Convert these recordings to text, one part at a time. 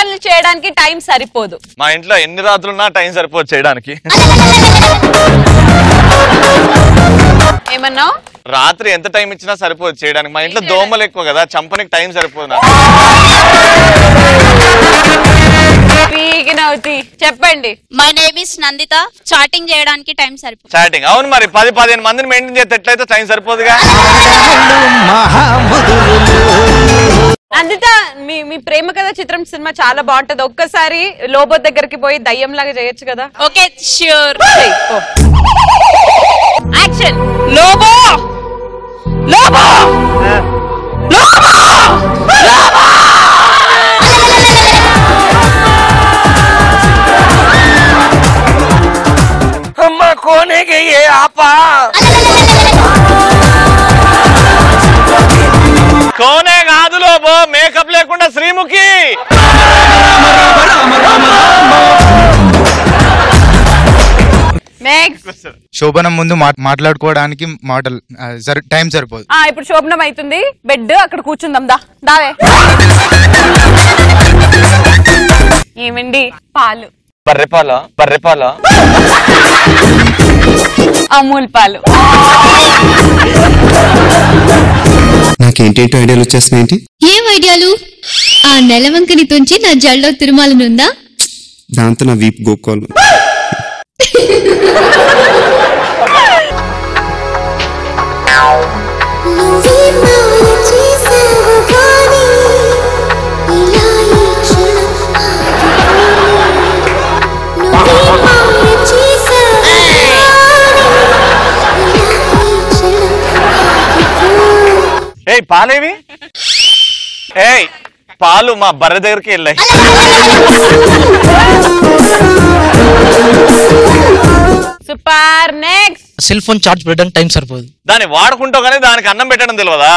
పనులు చేయడానికి టైం సరిపోదు మా ఇంట్లో ఎన్ని రాత్రులున్నా టైం సరిపోదు చేయడానికి ఏమన్నావు రాత్రి ఎంత టైం ఇచ్చినా సరిపోదు చేయడానికి మా ఇంట్లో దోమలు ఎక్కువ కదా చంపనికి టైం సరిపోదు నాకు. పీకినవుతి చెప్పండి my name is Nanditha chatting చేయడానికి టైం సరిపోతుంది చాటింగ్ అవును మరి పది పదిహేను మందిని మెయింటైన్ చేస్తే ఎట్లయితే టైం సరిపోదుగా అందిత మీ మీ ప్రేమ కథ చిత్రం సినిమా చాలా బాగుంటది ఒక్కసారి లోబో దగ్గరికి పోయి దయ్యం లాగా చేయొచ్చు కదా okay sure action Lobo Lobo అమ్మ కోనేకి ఏ ఆపా కోనే కాదు లోబో మేకప్ లేకుండా శ్రీముఖి నెక్స్ట్ శోభనం ముందు మా- మాట్లాడుకోవడానికి మాటలు ఆ, సరి టైం సరిపోదు ఆ ఇప్పుడు శోభనం అవుతుంది బెడ్ అక్కడ కూర్చుందాం దా దావే ఏమండి పాలు బర్రెపాల బర్రెపాల అమూల్ పాలు నాకేంటేంటో ఐడియాలు వచ్చేస్తున్నాయేంటి ఏం ఐడియాలు ఆ నెలవంకని తుంచి నా జల్లో తిరుమాలనుందా దాంతో నా వీపు గోక్కోలు ఏయ్ పాలేవి ఏయ్ పాలు మా బర్రె దగ్గరికి వెళ్ళాయి super next cell phone charge పెట్టడానికి టైం సరిపోదు దాన్ని వాడుకుంటావు కానీ దానికి అన్నం పెట్టడం తెలియదా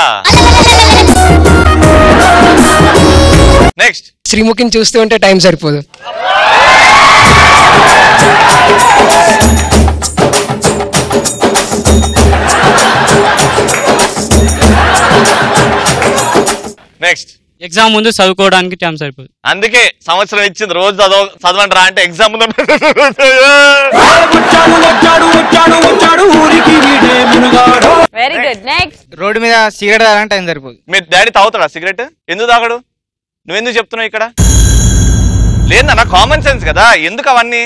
నెక్స్ట్ శ్రీముఖిని చూస్తూ ఉంటే టైం సరిపోదు నెక్స్ట్ ఎగ్జామ్ ముందు చదువుకోవడానికి టైం సరిపోదు అందుకే సంవత్సరం ఇచ్చింది రోజు చదవ చదవండి రా అంటే ఎగ్జామ్ ముందు వెరీ గుడ్ నెక్స్ట్ రోడ్డు మీద సిగరెట్ తాగడానికి టైం సరిపోదు మీ డాడీ తాగుతాడా సిగరెట్ ఎందుకు తాగడు నువ్వెందుకు చెప్తున్నావు ఇక్కడ లేదన్న కామన్ సెన్స్ కదా ఎందుకు అవన్నీ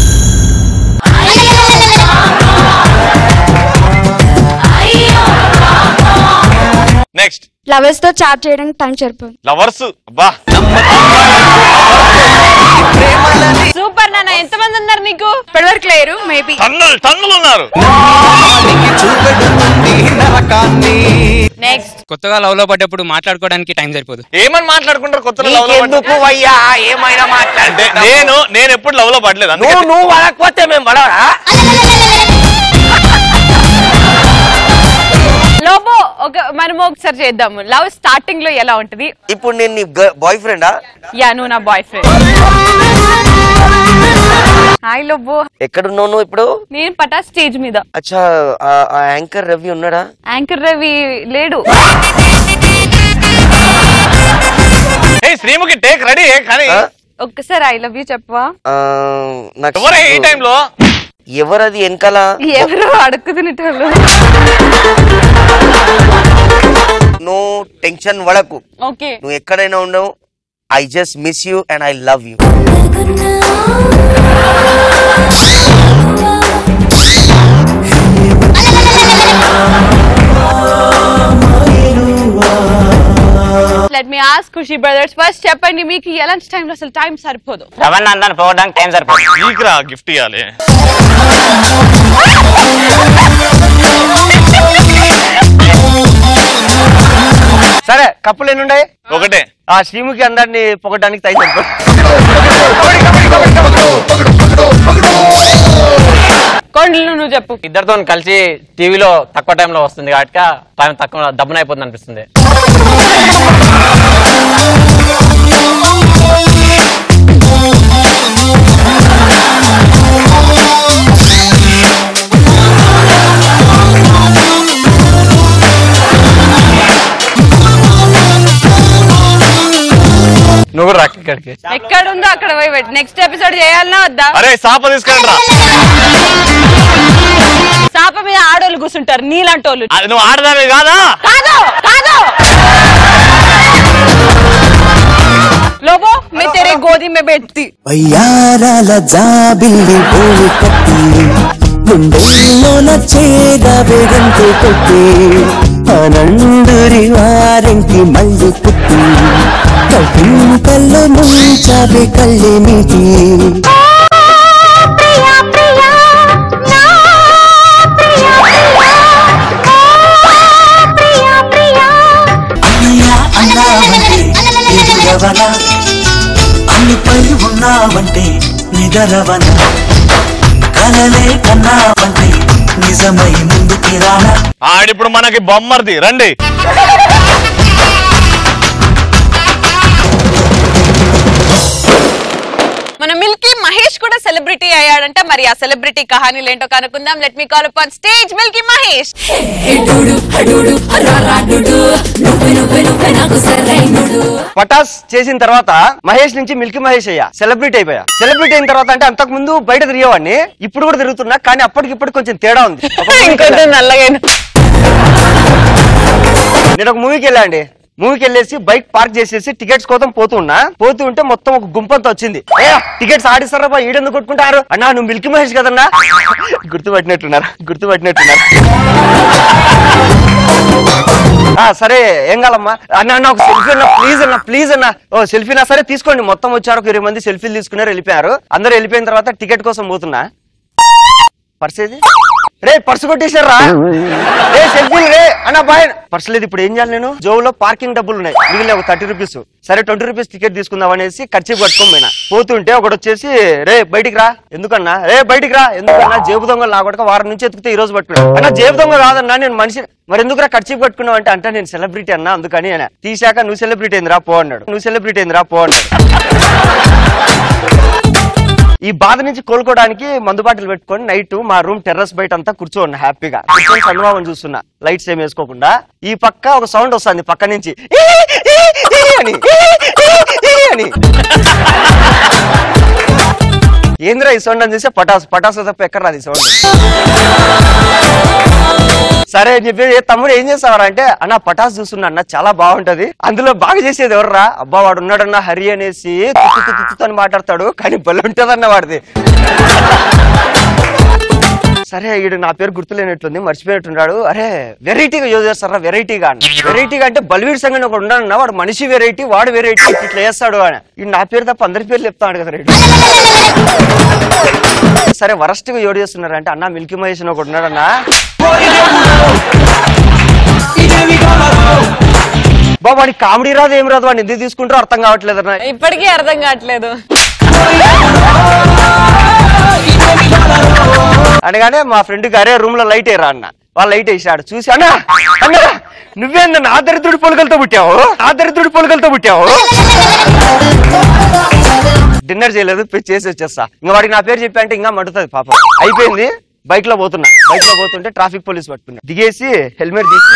నెక్స్ట్ లవర్స్ తో చాట్ చేయడానికి టైం సరిపోదు లవర్స్ అబ్బా సూపర్ నాన్న ఎంతమంది ఉన్నారు నీకు ఇప్పటివరకు లేరు మేబీ టన్నులు టన్నులు ఉన్నారు నెక్స్ట్ కొత్తగా లవ్ లో పడ్డప్పుడు మాట్లాడుకోవడానికి టైం సరిపోదు ఏమని మాట్లాడుకుంటారు కొత్త లవ్ లో నీకెందుకు అయ్యా ఏమైనా మాట్లాడితే అంటే నేను నేను ఎప్పుడు లవ్ లో పడలేదు అందుకే నువ్వు నువ్వు పడకపోతే మేము పడవరా లోబో ఒక మనం ఒకసారి చేద్దాము లవ్ స్టార్టింగ్ లో ఎలా ఉంటది ఇప్పుడు నేను నీ బాయ్ ఫ్రెండా యా నువ్వు నా బాయ్ ఫ్రెండ్ హాయ్ లోబో ఎక్కడున్నావు నువ్వు ఇప్పుడు నేను పటా స్టేజ్ మీద అచ్చా ఆ- ఆ యాంకర్ రవి ఉన్నాడా యాంకర్ రవి లేడు ఏ శ్రీముఖి టేక్ రెడీ కానీ ఆ? ఒక్కసారి ఐ లవ్ యూ చెప్పవా ఆ, నాకు ఎవరే ఈ టైంలో ఎవరది వెనకాల ఎవరు అడుక్కుతున్నట్టు నువ్వు టెన్షన్ పడకు ఓకే నువ్వు ఎక్కడైనా ఉండవు I just miss you and I love you let me ask Khushi brothers first చెప్పండి మీకు ఎలాంటి టైంలో అసలు టైం సరిపోదు రవణాందాన్ని పోవడానికి టైం సరిపోదు నీకురా గిఫ్ట్ ఇవ్వాలి సరే కప్పులు ఎన్ని ఉన్నాయి ఒకటే ఆ శ్రీముఖి అందరినీ పొగడానికి తై కొండలు నువ్వు చెప్పు ఇద్దరితో కలిసి టీవీలో తక్కువ టైంలో వస్తుంది కాబట్టి టైం తక్కువ దబ్బున అయిపోతుంది అనిపిస్తుంది నువ్వు కూడా రాక్ ఇక్కడికి ఎక్కడ ఉందో అక్కడ పోయి పెట్టి నెక్స్ట్ ఎపిసోడ్ చేయాలనా వద్దా అరే సాప తీసుకురండి రా సాప మీద ఆడోళ్ళు కూర్చుంటారు నీలాంటోళ్ళు అది నువ్వు ఆడదానివి కాదా కాదు కాదు లోబో మే తెరే గోది మే బెట్టి వయ్యారాల జాబిల్లి భూమి కట్టి గుండెల్లోన చేద వేగంతో కొట్టి ఆనందురి వారంకి మళ్ళీ పుట్టి కళ్ళు ముంచవే కళ్ళే నీటి అన్నయ్య అన్నావంటే ఎదురవన అన్నిపై ఉన్నావంటే నిదరవన కలలే కన్నావంటే నిజమై ముందుకి రానా ఆడిప్పుడు మనకి బొమ్మర్ది రండి మన మిల్కీ మహేష్ కూడా సెలబ్రిటీ అయ్యాడంట మరి ఆ సెలబ్రిటీ కహానీలు ఏంటో కనుక్కుందాం let me call upon stage Milky Mahesh Patas చేసిన తర్వాత మహేష్ నుంచి మిల్కీ మహేష్ అయ్యా సెలబ్రిటీ అయిపోయా సెలబ్రిటీ అయిన తర్వాత అంటే అంతకు ముందు బయట తిరిగేవాడిని ఇప్పుడు కూడా తిరుగుతున్నా కానీ అప్పటికి ఇప్పటికి కొంచెం తేడా ఉంది ఒక movie కి ఇంకొంచెం వెళ్ళా. నల్లగా నేను ఒక మూవీకి వెళ్ళా అండి మూవీకి వెళ్ళేసి బైక్ పార్క్ చేసేసి టికెట్స్ కోసం పోతున్నా పోతూ ఉంటే మొత్తం ఒక గుంపంతా వచ్చింది ఏ టికెట్స్ ఆడిస్తారా బా ఈడెందుకు కొట్టుకుంటారు అన్నా నువ్వు మిల్కీ మహేష్ కదన్నా గుర్తుపట్టినట్టున్నారు గుర్తుపట్టినట్టున్నారు ఆ సరే ఏం కాలమ్మా అన్న అన్న ఒక సెల్ఫీ అన్న ప్లీజ్ అన్న ప్లీజ్ అన్న ఓ సెల్ఫీనా సరే తీసుకోండి మొత్తం వచ్చారు ఒక ఇరవై మంది సెల్ఫీలు తీసుకున్నారు వెళ్ళిపోయారు అందరూ వెళ్ళిపోయిన తర్వాత టికెట్ కోసం పోతున్నా పర్స్ ఏది రే పర్సు కొట్టేశారా రే సెల్ఫీలు రే అన్న బాయ్ పర్స్ లేదు ఇప్పుడు ఏం చేయాలి నేను జోబులో పార్కింగ్ డబ్బులు ఉన్నాయి మిగిలిన ఒక థర్టీ రూపీస్ సరే ట్వంటీ రూపీస్ టికెట్ తీసుకుందాం అనేసి ఖర్చు పట్టుకొని పోయినా పోతుంటే ఒకటి వచ్చేసి రే బయటికి రా ఎందుకన్నా రే బయటికి రా ఎందుకన్నా జేబు దొంగలు నా కొడుక వారం నుంచి ఎత్తుకుతే ఈ రోజు పట్టుకున్నా అన్న జేబు దొంగ కాదన్నా నేను మనిషి మరి ఎందుకురా ఖర్చు పట్టుకున్నావు అంటే అంటే నేను సెలబ్రిటీ అన్నా అందుకని ఆయన తీసాక నువ్వు సెలబ్రిటీ అయిందిరా పో అన్నాడు నువ్వు సెలబ్రిటీ అయిందిరా పో అన్నాడు ఈ బాధ నుంచి కోలుకోవడానికి మందు బాటిల్ పెట్టుకొని నైట్ మా రూమ్ టెర్రస్ బయట అంతా కూర్చోన్నా హ్యాపీగా కూర్చొని చంద్రబాబు చూస్తున్నా లైట్స్ ఏం వేసుకోకుండా ఈ పక్క ఒక సౌండ్ వస్తుంది పక్క నుంచి "ఈ, ఈ, ఈ" అని "ఈ, ఈ, ఈ" అని ఏంద్రా ఈ సౌండ్ అని చూస్తే పటాస్ పటాస్ తప్ప ఎక్కడ రాదు ఈ సౌండ్ సరే అని చెప్పి "ఏ తమ్ముడు ఏం చేస్తావరా అంటే అన్న పటాస్ చూస్తున్నా అన్న చాలా బాగుంటది అందులో బాగా చేసేది ఎవర్రా అబ్బా వాడు ఉన్నాడన్న హరి అనేసి తుత్తు తుత్తు తుత్తు అని మాట్లాడతాడు కానీ బలి ఉంటదన్న వాడిది సరే ఈడు నా పేరు గుర్తులేనట్లుంది మర్చిపోయినట్టున్నాడు అరే వెరైటీగా యూజ్ చేస్తారా వెరైటీగా అన్న వెరైటీగా అంటే బలివీడ్ సంగతి ఒకడు ఉన్నాడన్న వాడు మనిషి వెరైటీ వాడు వెరైటీ ఇట్లా చేస్తాడు అని ఈ నా పేరు తప్ప అందరి పేర్లు చెప్తాడు కదా రెడ్డి సరే వరస్ట్ గా యోడు చేస్తున్నారు అంటే అన్న మిల్కీ మహేష్ అని ఒకడు ఉన్నాడన్నా బాబు వాడికి కామెడీ రాదు ఏం రాదు వాడిని ఎందుకు తీసుకుంటారో అర్థం కావట్లేదు అన్న ఇప్పటికీ అర్థం కావట్లేదు అనగానే మా ఫ్రెండ్ అరే రూమ్ లో లైట్ వేయరా అన్న వాళ్ళు లైట్ వేసాడు చూసి అన్న అన్న నువ్వేందన్న నా దరిద్రుడి పొలకలతో పుట్టావు నా దరిద్రుడి పొలకలతో పుట్టావు డిన్నర్ చేయలేదు పోయి చేసి వచ్చేస్తా ఇంకా వాడికి నా పేరు చెప్పి అంటే ఇంకా మండుతుంది పాపం అయిపోయింది బైక్ లో పోతున్నా బైక్ లో పోతుంటే ట్రాఫిక్ పోలీస్ పట్టుకున్నా దిగేసి హెల్మెట్ తీసి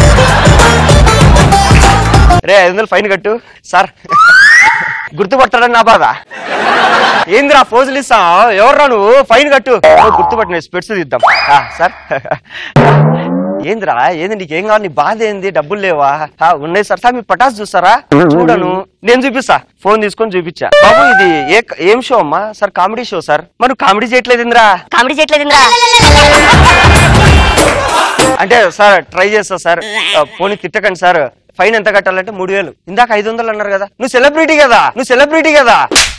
రే ఐదు వందలు ఫైన్ కట్టు సార్ గుర్తుపడతాడని నా బాధ ఏందిరా ఫోజులు ఇస్తా ఎవర్రా నువ్వు ఫైన్ కట్టు ఓ, గుర్తుపట్టిన స్పెట్స్ తీద్దాం ఆ, సార్ ఏందిరా ఏంది నీకేం కావాలి నీ బాధ ఏంది డబ్బులు లేవా ఆ, ఉన్నాయి సార్ సార్ మీ పటాస్ చూస్తారా చూడను నేను చూపిస్తా ఫోన్ తీసుకొని చూపించా బాబు ఇది ఏ ఏం షో అమ్మా సార్ కామెడీ షో సార్ మరి కామెడీ చేయట్లేదు ఇంద్రా కామెడీ చేయట్లేదు ఇంద్రా అంటే సార్ ట్రై చేస్తా సార్ ఆ, పోనీ తిట్టకండి సార్ ఫైన్ ఎంత కట్టాలంటే మూడు వేలు ఇందాక ఐదు వందలు అన్నారు కదా నువ్వు సెలబ్రిటీ కదా నువ్వు సెలబ్రిటీ కదా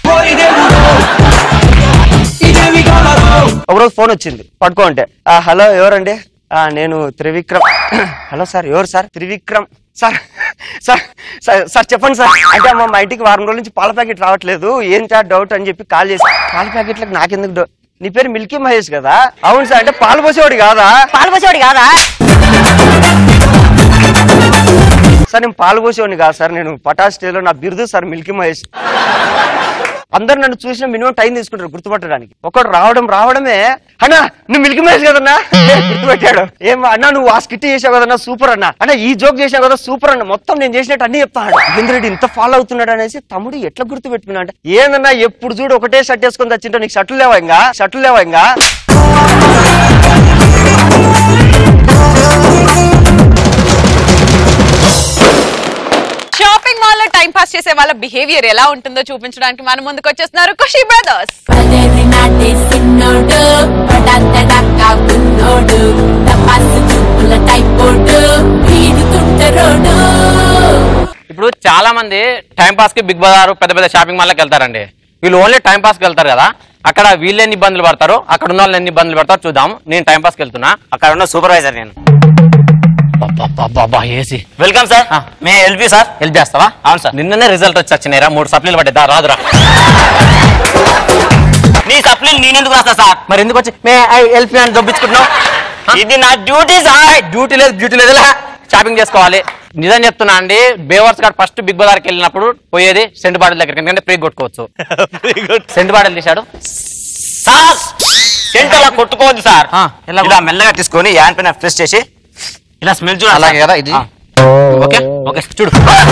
ఒకరోజు ఫోన్ వచ్చింది పట్టుకో అంటే "ఆ, హలో ఎవరండి "ఆ, నేను త్రివిక్రమ్ హలో సార్ ఎవరు sir Trivikram sir sir sir sir చెప్పండి సార్ అంటే అమ్మ మా ఇంటికి వారం రోజుల నుంచి పాల ప్యాకెట్ రావట్లేదు ఏం సార్ డౌట్ అని చెప్పి కాల్ చేసి పాల ప్యాకెట్లకు నాకెందుకు డౌట్ నీ పేరు మిల్కీ మహేష్ కదా అవును సార్ అంటే పాలు పోసేవాడు కాదా పాలు పోసేవాడు కాదా సార్ నేను పాలు పోసేవాడిని కాదు సార్ నేను పటాస్ స్టేలో నా బిరుదు సార్ మిల్కీ మహేష్ అందరు నన్ను చూసిన మినిమం టైం తీసుకుంటారు గుర్తుపట్టడానికి ఒకడు రావడం రావడమే అన్నా నువ్వు మిల్క్ మేస్ కదన్నా గుర్తుపెట్టాడు ఏం అన్నా నువ్వు ఆ స్కిట్ చేసావు కదన్నా సూపర్ అన్న అన్న ఈ జోక్ చేసావు కదా సూపర్ అన్న మొత్తం నేను చేసినట్టు అన్ని చెప్తాడు ఇంద్రెడ్డి ఇంత ఫాలో అవుతున్నాడు అనేసి తమ్ముడు ఎట్లా గుర్తు పెట్టుకున్నా అంటే ఏందన్నా ఎప్పుడు చూడు ఒకటే షర్ట్ వేసుకొని తెచ్చింటో నీకు షర్ట్లు లేవా ఇంకా షర్ట్లు లేవా ఇంకా షాపింగ్ మాల్ లో టైం పాస్ చేసే వాళ్ళ బిహేవియర్ ఎలా ఉంటుందో చూపించడానికి మన ముందుకు వచ్చేస్తున్నారు ఖుషి బ్రదర్స్ ఇప్పుడు చాలా మంది టైం పాస్ కి బిగ్ బజార్ పెద్ద పెద్ద షాపింగ్ మాల్కి వెళ్తారండి వీళ్ళు ఓన్లీ టైం పాస్ కి వెళ్తారు కదా అక్కడ వీళ్ళు ఎన్ని ఇబ్బందులు పడతారు అక్కడ ఉన్న వాళ్ళు ఎన్ని ఇబ్బందులు పడతారు చూద్దాం నేను టైం పాస్కి వెళ్తున్నా అక్కడ ఉన్న సూపర్వైజర్ నేను ఏసీ వెల్కమ్ సార్ మే ఎల్పి సార్ హెల్ప్ చేస్తావా అవును సార్ నిన్ననే రిజల్ట్ వచ్చి వచ్చినాయిరా మూడు సప్లీలు పడ్డా రాదురా నీ సప్లీలు నేనెందుకు రాస్తా సార్ మరి ఎందుకు వచ్చి మే ఐ హెల్ప్ అని దొబ్బించుకుంటున్నావు ఇది నా డ్యూటీ సార్ డ్యూటీ లేదు డ్యూటీ లేదు ఇలా షాపింగ్ చేసుకోవాలి నిజం చెప్తున్నా అండి బేవర్స్ గారు ఫస్ట్ బిగ్ బజార్కి వెళ్ళినప్పుడు పోయేది సెంట్ బాటిల్ దగ్గరికి ఎందుకంటే ఫ్రీ కొట్టుకోవచ్చు సెంట్ బాటిల్ తీశాడు సార్ సెంట్ అలా కొట్టుకోవద్దు సార్ ఆ, ఎలా ఇలా మెల్లగా తీసుకొని యాన్ పైన ప్రెస్ చేసి ఇలా స్మెల్ చూడాలి అలాగే కదా ఇది ఓకే ఓకే చూడు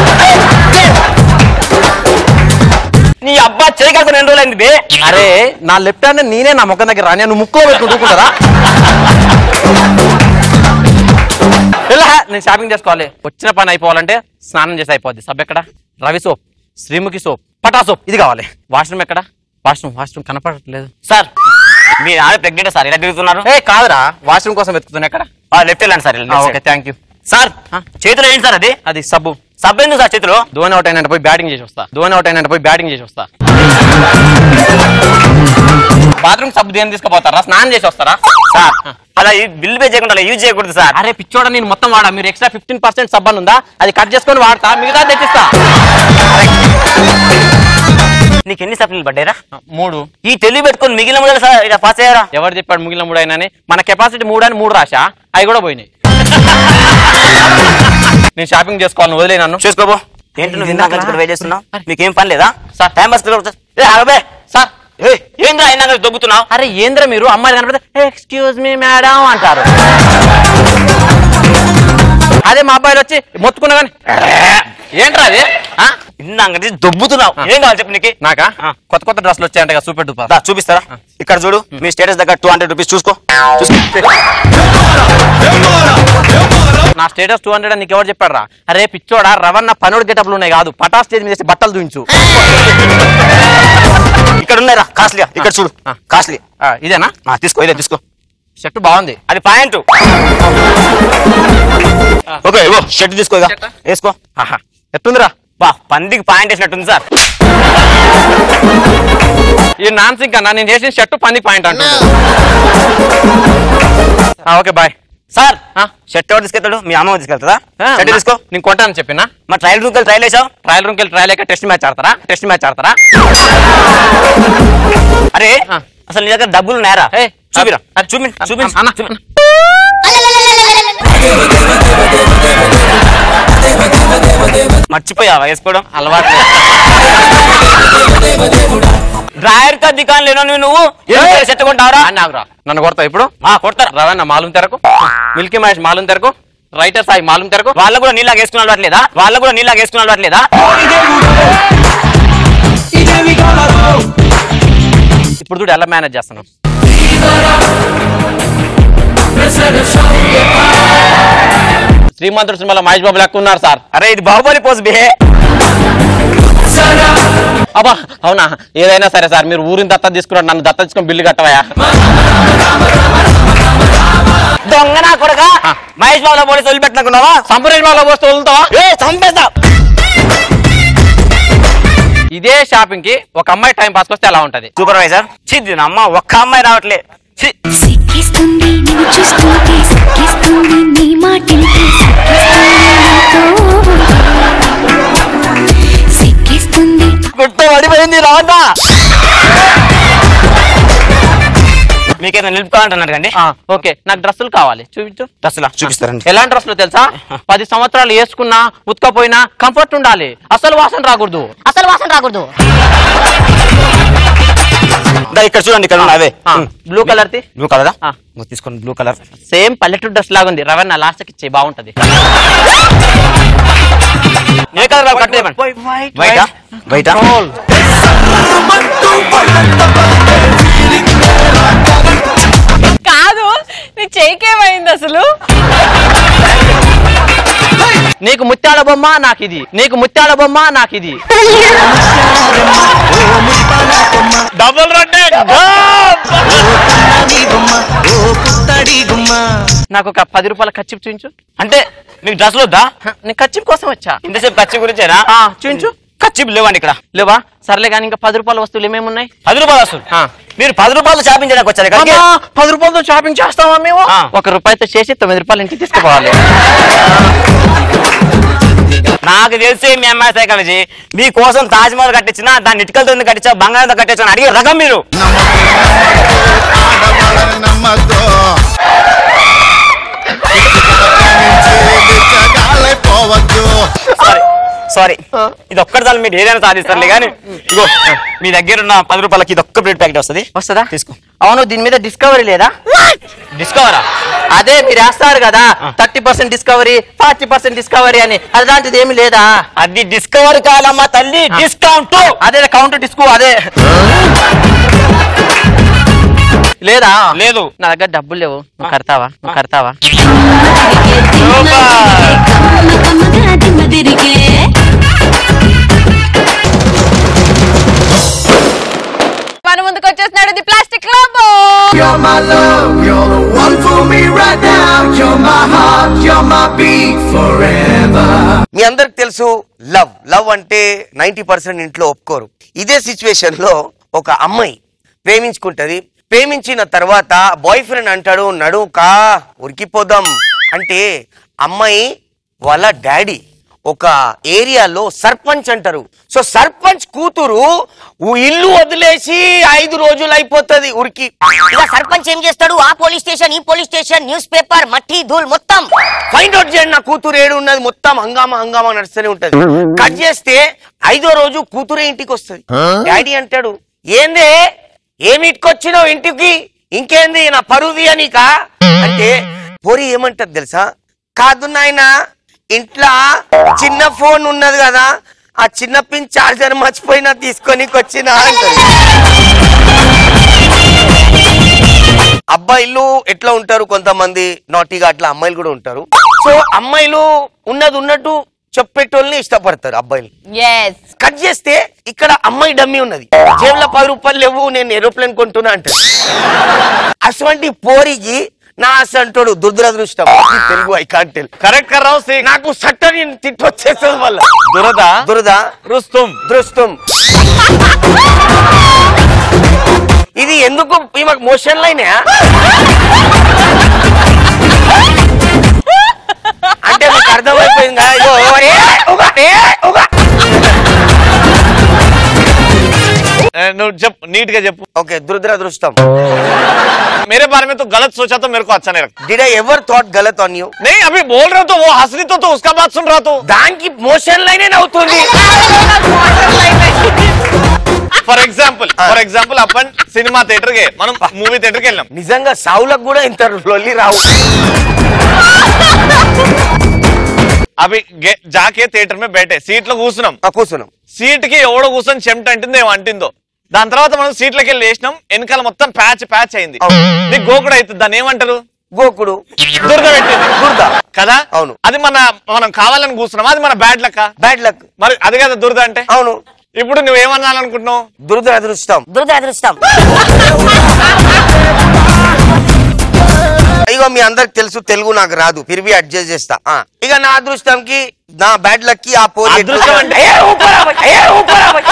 నీ అబ్బా చేయగలుగుతాను ఎన్ని రోజులైంది బే అరే నా లెఫ్ట్ హ్యాండ్ నేనే నా ముఖం దగ్గర రాని నువ్వు ముక్కులో పెట్టుకుంటుకుంటారా ఇలా నేను షాపింగ్ చేసుకోవాలి వచ్చిన పని అయిపోవాలంటే స్నానం చేసి అయిపోద్ది సబ్ ఎక్కడ రవి సోప్ శ్రీముఖి సోప్ పటా సోప్ ఇది కావాలి వాష్రూమ్ ఎక్కడ వాష్రూమ్ వాష్రూమ్ కనపడట్లేదు సార్ మీ ఆవిడ ప్రెగ్నెంట్ సార్ ఇలా తిరుగుతున్నారు ఏ కాదురా వాష్రూమ్ కోసం వెతుకుతున్నా ఎక్కడ లెఫ్ట్ వెళ్ళండి sir okay thank you sir చేతిలో ఏంటి సార్ అది అది సబ్బు సబ్ ఎందుకు సార్ చేతిలో ధోని అవుట్ అయినట్టు పోయి బ్యాటింగ్ చేసి వస్తా ధోని అవుట్ అయినట్టు పోయి బ్యాటింగ్ చేసి వస్తా బాత్రూమ్ సబ్బు దేని తీసుకుపోతారా స్నానం చేసి వస్తారా సార్ అలా బిల్ పే చేయకుండా అలా యూజ్ చేయకూడదు సార్ అరే పిచ్చోడ నేను మొత్తం వాడా మీరు ఎక్స్ట్రా ఫిఫ్టీన్ పర్సెంట్ సబ్బన్ ఉందా అది కట్ చేసుకొని వాడతా మిగతా తెచ్చిస్తా నీకు ఎన్ని సప్లీలు పడ్డారా మూడు ఈ తెలివి పెట్టుకొని మిగిలిన మూడు సార్ ఇలా పాస్ అయ్యారా ఎవరు చెప్పాడు మిగిలిన మూడు అయినా మన కెపాసిటీ మూడు అని మూడు రాశా అవి కూడా పోయినాయి నేను షాపింగ్ చేసుకోవాలని వదిలే నన్ను చూసుకోబో ఏంటి నువ్వు ఇందాక నుంచి ఇక్కడ వెయిట్ చేస్తున్నావు మీకేం పని లేదా సార్ టైం పాస్ ఏ ఆగబే సార్ ఏ ఏంద్రా ఇందాక దొబ్బుతున్నావు అరే ఏంద్ర మీరు అమ్మాయిలు కనపడితే ఎక్స్క్యూజ్ మీ మేడం అంటారు అదే మా అబ్బాయిలు వచ్చి మొత్తుకున్నా కానీ ఏంట్రా అది ఆ? ఇందాక నుంచి దొబ్బుతున్నావు ఏం కావాలి చెప్పు నీకు నాకా కొత్త కొత్త డ్రెస్లు వచ్చాయంట కదా సూపెట్టు దా, చూపిస్తారా ఇక్కడ చూడు మీ స్టేటస్ దగ్గర టూ హండ్రెడ్ రూపీస్ చూసుకో చూసుకో నా స్టేటస్ టూ హండ్రెడ్ నీకు ఎవరు చెప్పాడు రా అరే పిచ్చోడా రవణ పనుడు గెటప్లు ఉన్నాయి కాదు పటా స్టేజ్ మీద వేసి బట్టలు చూయించు ఇక్కడ ఉన్నారా కాస్ట్లీ ఇక్కడ చూడు కాస్ట్లీ ఆ, ఇదేనా తీసుకో ఇదే తీసుకో షర్ట్ బాగుంది అది పాయింట్ ఓకే ఇగో షర్ట్ తీసుకో ఇక వేసుకో ఆహా ఎట్టుందిరా బా పందికి పాయింట్ వేసినట్టుంది సార్ ఈ నాన్ సింక్ అన్న నేను చేసిన షర్ట్ పంది పాయింట్ అంటుంది ఆ, ఓకే బాయ్ సార్ షర్ట్ ఎవరు తీసుకెళ్తాడు మీ అమ్మ తీసుకెళ్తుందా షర్ట్ తీసుకో నేను కొంటాను చెప్పినా మా ట్రయల్ రూమ్ ట్రయల్ వేసావు ట్రయల్ రూమ్కి వెళ్ళి ట్రయల్ అయ్యాక టెస్ట్ మ్యాచ్ ఆడతారా టెస్ట్ మ్యాచ్ ఆడతారా అరే అసలు నీ దగ్గర డబ్బులు ఉన్నాయరా చూపిరా చూపి చూపి అన్న చూపి మర్చిపోయావా వేసుకోవడం అలవాటు డ్రాయర్ కా దికాన్ లేను నువ్వు సెట్ కొంటావరా నాకురా నన్ను కొడతావు ఇప్పుడు కొడతారు రవణ మాలూం తెరకు మిల్కీ మహేష్ మాలూం తెరకు రైటర్ సాయి మాలూం తెరకు వాళ్ళ కూడా నీలాగా వేసుకున్న అలవాట్లేదా వాళ్ళ కూడా నీలాగా వేసుకున్న అలవాట్లేదా ఇప్పుడు చూడు ఎలా మేనేజ్ చేస్తున్నాం శ్రీమంతుడు సినిమాలో మహేష్ బాబు లెక్క ఉన్నారు సార్ అరే ఇది బాహుబలి పోస్ బిహే అబ్బా అవునా ఏదైనా సరే సార్ మీరు ఊరిని దత్త తీసుకున్నాడు నన్ను దత్త తీసుకుని బిల్లు కట్టవయా దొంగ నా కొడక మహేష్ బాబులో పోలీసు వదిలిపెట్టుకున్నావా సంపూర్ణ బాబులో పోస్తే వదులుతావా ఏ చంపేస్తా ఇదే షాపింగ్ కి ఒక అమ్మాయి టైం పాస్ వస్తే ఎలా ఉంటది సూపర్వైజర్ చిద్ది అమ్మ ఒక్క అమ్మాయి రావట్లే ఛీ. సిక్కిస్తుంది నిన్ను చూస్తుంటే సిక్కిస్తుంది నీ మాటింటే సిక్కిస్తుంది గుట్ట పడిపోయింది రావద్దా మీకేమైనా నిలుపుకోవాలంటున్నారు కండి ఆ, ఓకే నాకు డ్రెస్సులు కావాలి చూపించు డ్రెస్సులా చూపిస్తారండి ఎలాంటి డ్రెస్సులు తెలుసా పది సంవత్సరాలు వేసుకున్నా ఉతకపోయినా కంఫర్ట్ ఉండాలి అసలు వాసన రాకూడదు అసలు వాసన రాకూడదు దా ఇక్కడ చూడండి ఇక్కడ ఉన్నాయి అవే బ్లూ కలర్ ది బ్లూ కలరా ఆ. తీసుకోండి బ్లూ కలర్ సేమ్ పల్లెటూరు డ్రెస్ లాగా ఉంది రవణ లాస్ట్ కి ఇచ్చే బాగుంటది ఏ కలర్ కట్ చేయమని వైటా వైటా కాదు నీ చేకేమైంది అసలు నీకు ముత్యాల బొమ్మ నాకు ఇది నీకు ముత్యాల బొమ్మ నాకు ఇది డబుల్ రొట్టె నాకు ఒక పది రూపాయల ఖర్చు చూపించు అంటే మీకు డ్రెస్సులు వద్దా హ, నేను ఖర్చు కోసం వచ్చా ఇంతసేపు ఖర్చు గురించేనా ఆ, చూపించు ఖర్చు లేవండి ఇక్కడ లేవా సర్లే కానీ ఇంకా పది రూపాయల వస్తువులు ఏమేమి ఉన్నాయి పది రూపాయలు వస్తుంది ఆ. మీరు పది రూపాయలు షాపింగ్ చేయడానికి వచ్చారు ఇక్కడికి అమ్మా, పది రూపాయలతో షాపింగ్ చేస్తామా మేము ఆ. ఒక రూపాయితో చేసి తొమ్మిది రూపాయలు ఇంటికి తీసుకుపోవాలి నాకు తెలిసి మీ అమ్మాయి సైకాలజీ మీకోసం తాజ్ మహల్ కట్టించినా దాన్ని ఇటుకలతో ఎందుకు కట్టించా బంగారంతో కట్టించా అని అడిగే రకం మీరు సారీ సారీ ఇది ఒక్కటి చాలు మీరు ఏదైనా సాధిస్తారులే కానీ ఇగో మీ దగ్గర ఉన్న పది రూపాయలకి ఇది ఒక్క బ్రెడ్ ప్యాకెట్ వస్తుంది వస్తుందా తీసుకో అవును దీని మీద డిస్కవరీ లేదా డిస్కవరా అదే మీరు వేస్తారు కదా thirty percent discovery forty percent discovery అని అలాంటిది ఏమి లేదా అది డిస్కవర్ కాదమ్మా తల్లి డిస్కౌంట్ అదే కౌంట్ డిస్కో అదే లేదా లేదు నా దగ్గర డబ్బులు లేవు నువ్వు కడతావా నువ్వు కడతావా మన ముందుకు వచ్చేస్తున్నాడు the plastic Lobo You're my love, you're the one for me right now. You're my heart, you're my beat forever. మీ అందరికి తెలుసు లవ్ లవ్ అంటే నైన్టీ పర్సెంట్ ఇంట్లో ఒప్పుకోరు ఇదే సిచ్యువేషన్ లో ఒక అమ్మాయి ప్రేమించుకుంటది ప్రేమించిన తర్వాత బాయ్ ఫ్రెండ్ అంటాడు నడుకా ఉరికిపోదాం అంటే అమ్మాయి వాళ్ళ డాడీ ఒక ఏరియాలో సర్పంచ్ అంటారు సో సర్పంచ్ కూతురు ఊ ఇల్లు వదిలేసి ఐదు రోజులు అయిపోతుంది ఉరికి ఇక సర్పంచ్ ఏం చేస్తాడు ఆ పోలీస్ స్టేషన్ ఈ పోలీస్ స్టేషన్ న్యూస్ పేపర్ మట్టి ధూల్ మొత్తం ఫైండ్ అవుట్ చేయండి నా కూతురు ఏడు ఉన్నది మొత్తం హంగామా హంగామా నడుస్తూనే ఉంటది కట్ చేస్తే ఐదో రోజు కూతురే ఇంటికి వస్తుంది డాడీ అంటాడు ఏందే ఏమి ఇటుకొచ్చినావు ఇంటికి ఇంకేంది నా పరువు తీయనీకా అంటే పోరి ఏమంటది తెలుసా కాదు నాయనా ఇంట్లో చిన్న ఫోన్ ఉన్నది కదా ఆ చిన్న పిన్ చార్జర్ మర్చిపోయినా తీసుకొని వచ్చిన అంటది అబ్బాయిలు ఎట్లా ఉంటారు కొంతమంది నాటిగా అట్లా అమ్మాయిలు కూడా ఉంటారు సో అమ్మాయిలు ఉన్నది ఉన్నట్టు చెప్పేటోళ్ళని ఇష్టపడతారు అబ్బాయిలు ఎస్ కట్ చేస్తే ఇక్కడ అమ్మాయి డమ్మి ఉన్నది జేబులో పది రూపాయలు లేవు నేను ఏరోప్లేన్ కొంటున్నా అంటే అటువంటి పోరికి నా అసంటోడు దురదృష్టం ఇది Telugu I can't tell correct కర్రావు సి నాకు సట్టని తిట్టు వచ్చేస్తుంది వల్ల దురద దురద రుస్తుం దృష్టం ఇది ఎందుకు ఈమెకు మోషన్ లైనే అంటే మీకు అర్థమైపోయింది కదా ఇగో, ఏ, ఉగా, ఏ, ఉగా. ए, నువ్వు చెప్పు నీట్ గా చెప్పు ఓకే దురదృష్టం मेरे बारे में तो गलत सोचा तो मेरे को अच्छा नहीं लगता డిడ్ ఐ ఎవర్ థాట్ గలత్ ఆన్ యూ नहीं अभी बोल रहे हो तो वो हंस रही तो, तो उसका बात सुन रहा तो దానికి మోషన్ లైనే అవుతుంది ఫర్ ఎగ్జాంపుల్ ఫర్ ఎగ్జాంపుల్ अपन సినిమా థియేటర్ కి మనం మూవీ థియేటర్ కి వెళ్ళాం నిజంగా సావులకు కూడా ఇంత లొల్లి రావు అవి గే- జాకే థియేటర్ మీద బయటే సీట్ లో కూర్చున్నాం ఆ, కూర్చున్నాం సీట్ కి ఎవడో కూర్చొని చెమట అంటుంది ఏమో అంటిందో దాని తర్వాత మనం సీట్లకి వెళ్ళి వేసినాం వెనకాల మొత్తం ప్యాచ్ ప్యాచ్ అయింది అవును. నీకు గోకుడు అవుతుంది దాన్ని ఏమంటారు గోకుడు దురద పెట్టింది దురద కదా అవును. అది మన మనం కావాలని కూర్చున్నాం అది మన బ్యాడ్ లెక్క బ్యాడ్ లక్ మరి అది కదా దురద అంటే అవును ఇప్పుడు నువ్వేమనాలనుకుంటున్నావు దురదృష్టం దురదృష్టం ఇగో మీ అందరికి తెలుసు తెలుగు నాకు రాదు పిరివి అడ్జస్ట్ చేస్తా ఆ, ఇక నా అదృష్టంకి నా బ్యాడ్ లక్ కి ఆ పోలి అదృష్టం అంటే- ఏ, ఊపరా భయ్, ఏ, ఊపరా భయ్.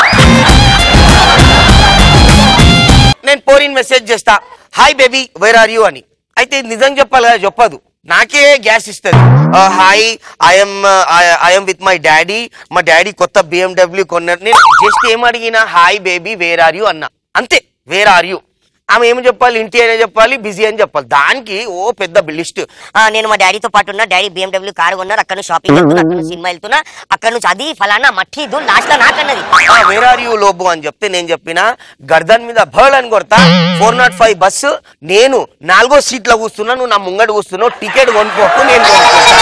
నేను పోరిని మెసేజ్ చేస్తా hi baby where are you అని అయితే ఇది నిజం చెప్పాలి కదా చెప్పదు నాకే గ్యాస్ ఇస్తుంది hi I'm I'm with my daddy మా డాడీ కొత్త బిఎండబ్ల్యూ కొన్నారు నేను జస్ట్ ఏం అడిగినా hi baby where are you అన్నా అంతే వేర్ ఆర్ యూ ఆమె ఏమి చెప్పాలి ఇంటి అయినా చెప్పాలి బిజీ అని చెప్పాలి దానికి ఓ పెద్ద లిస్ట్ నేను మా డాడీతో పాటు ఉన్నా డాడీ బిఎండబ్ల్యూ కారు కొన్నారు అక్కడ నుంచి షాపింగ్ వెళ్తున్నా అక్కడ నుంచి సినిమా వెళ్తున్నా అక్కడ నుంచి అది ఫలానా మట్టి ఇది లాస్ట్ లో నాకన్నది వేర్ ఆర్ యూ లోబు అని చెప్తే నేను చెప్పిన గర్దన్ మీద బర్డ్ అని కొడతా ఫోర్ నాట్ ఫైవ్ బస్సు నేను నాలుగో సీట్లో కూర్చున్నా నువ్వు నా ముంగడు కూర్చున్నావు టికెట్ కొనుక్కోకు నేను కొనుక్కుంటా.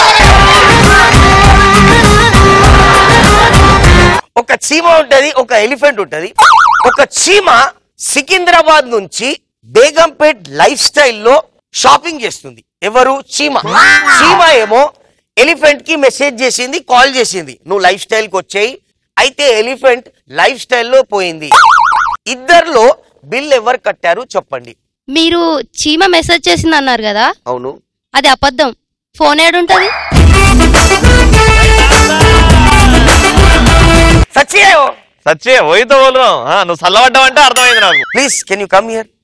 ఒక చీమ ఉంటది ఒక ఎలిఫెంట్ ఉంటది ఒక చీమ సికింద్రాబాద్ నుంచి బేగంపేట్ లైఫ్ స్టైల్లో షాపింగ్ చేస్తుంది ఎవరు చీమ చీమ ఏమో ఎలిఫెంట్ కి మెసేజ్ చేసింది కాల్ చేసింది నువ్వు లైఫ్ స్టైల్ కి వచ్చేయి అయితే ఎలిఫెంట్ లైఫ్ స్టైల్లో పోయింది ఇద్దర్లో బిల్ ఎవరు కట్టారు చెప్పండి మీరు చీమ మెసేజ్ చేసింది అన్నారు కదా అవును అది అబద్ధం ఫోన్ ఏడుంటది సచ్చియో సచ్చే పోయితో బోలు నువ్వు చల్లబడ్డావంటే అర్థమైంది నాకు please can you come here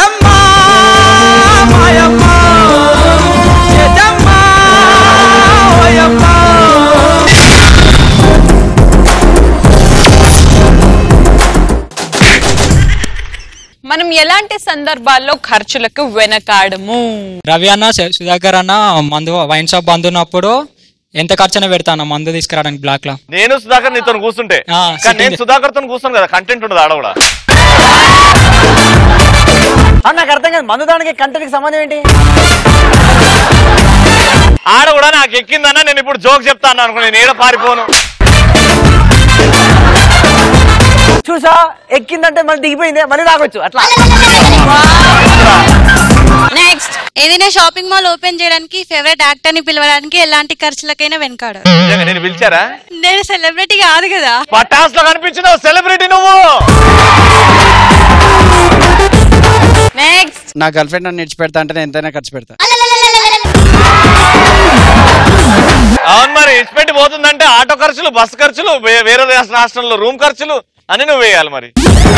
మనం ఎలాంటి సందర్భాల్లో ఖర్చులకు వెనకాడము రవి అన్న సు- సుధాకర్ అన్న మందు వైన్ షాప్ బంద్ ఉన్నప్పుడు ఎంత ఖర్చున పెడతాను మందు తీసుకురావడానికి బ్లాక్ లో నేను సుధాకర్ నీతో కూర్చుంటే ఆ, కానీ నేను sitting. సుధాకర్ తో కూర్చున్నాను కదా కంటెంట్ ఉండదు ఆడ కూడా నాకు అర్థం కాదు మందు దానికి కంటెంట్కి సంబంధం ఏంటి ఆడ కూడా నాకు ఎక్కిందన్నా నేను ఇప్పుడు జోక్ చెప్తాను అనుకో నేను ఏడ పారిపోను చూసా ఎక్కిందంటే మళ్ళీ దిగిపోయింది మళ్ళీ తాగొచ్చు అట్లా నెక్స్ట్ ఏదైనా షాపింగ్ మాల్ ఓపెన్ చేయడానికి ఫేవరెట్ యాక్టర్ ని పిలవడానికి ఎలాంటి ఖర్చులకైనా వెనకాడు నిజంగా నేను పిలిచారా నేను సెలబ్రిటీ కాదు కదా పటాస్ లో కనిపించినావు సెలబ్రిటీ నువ్వు నెక్స్ట్ నా గర్ల్ ఫ్రెండ్ నన్ను విడిచిపెడతా అంటే నేను ఎంతైనా ఖర్చు పెడతా అవును మరి ఇచ్చిపెట్టి పోతుందంటే ఆటో ఖర్చులు బస్ ఖర్చులు వే- వేరే దేశ రాష్ట్రంలో రూమ్ ఖర్చులు అని నువ్వు వేయాలి మరి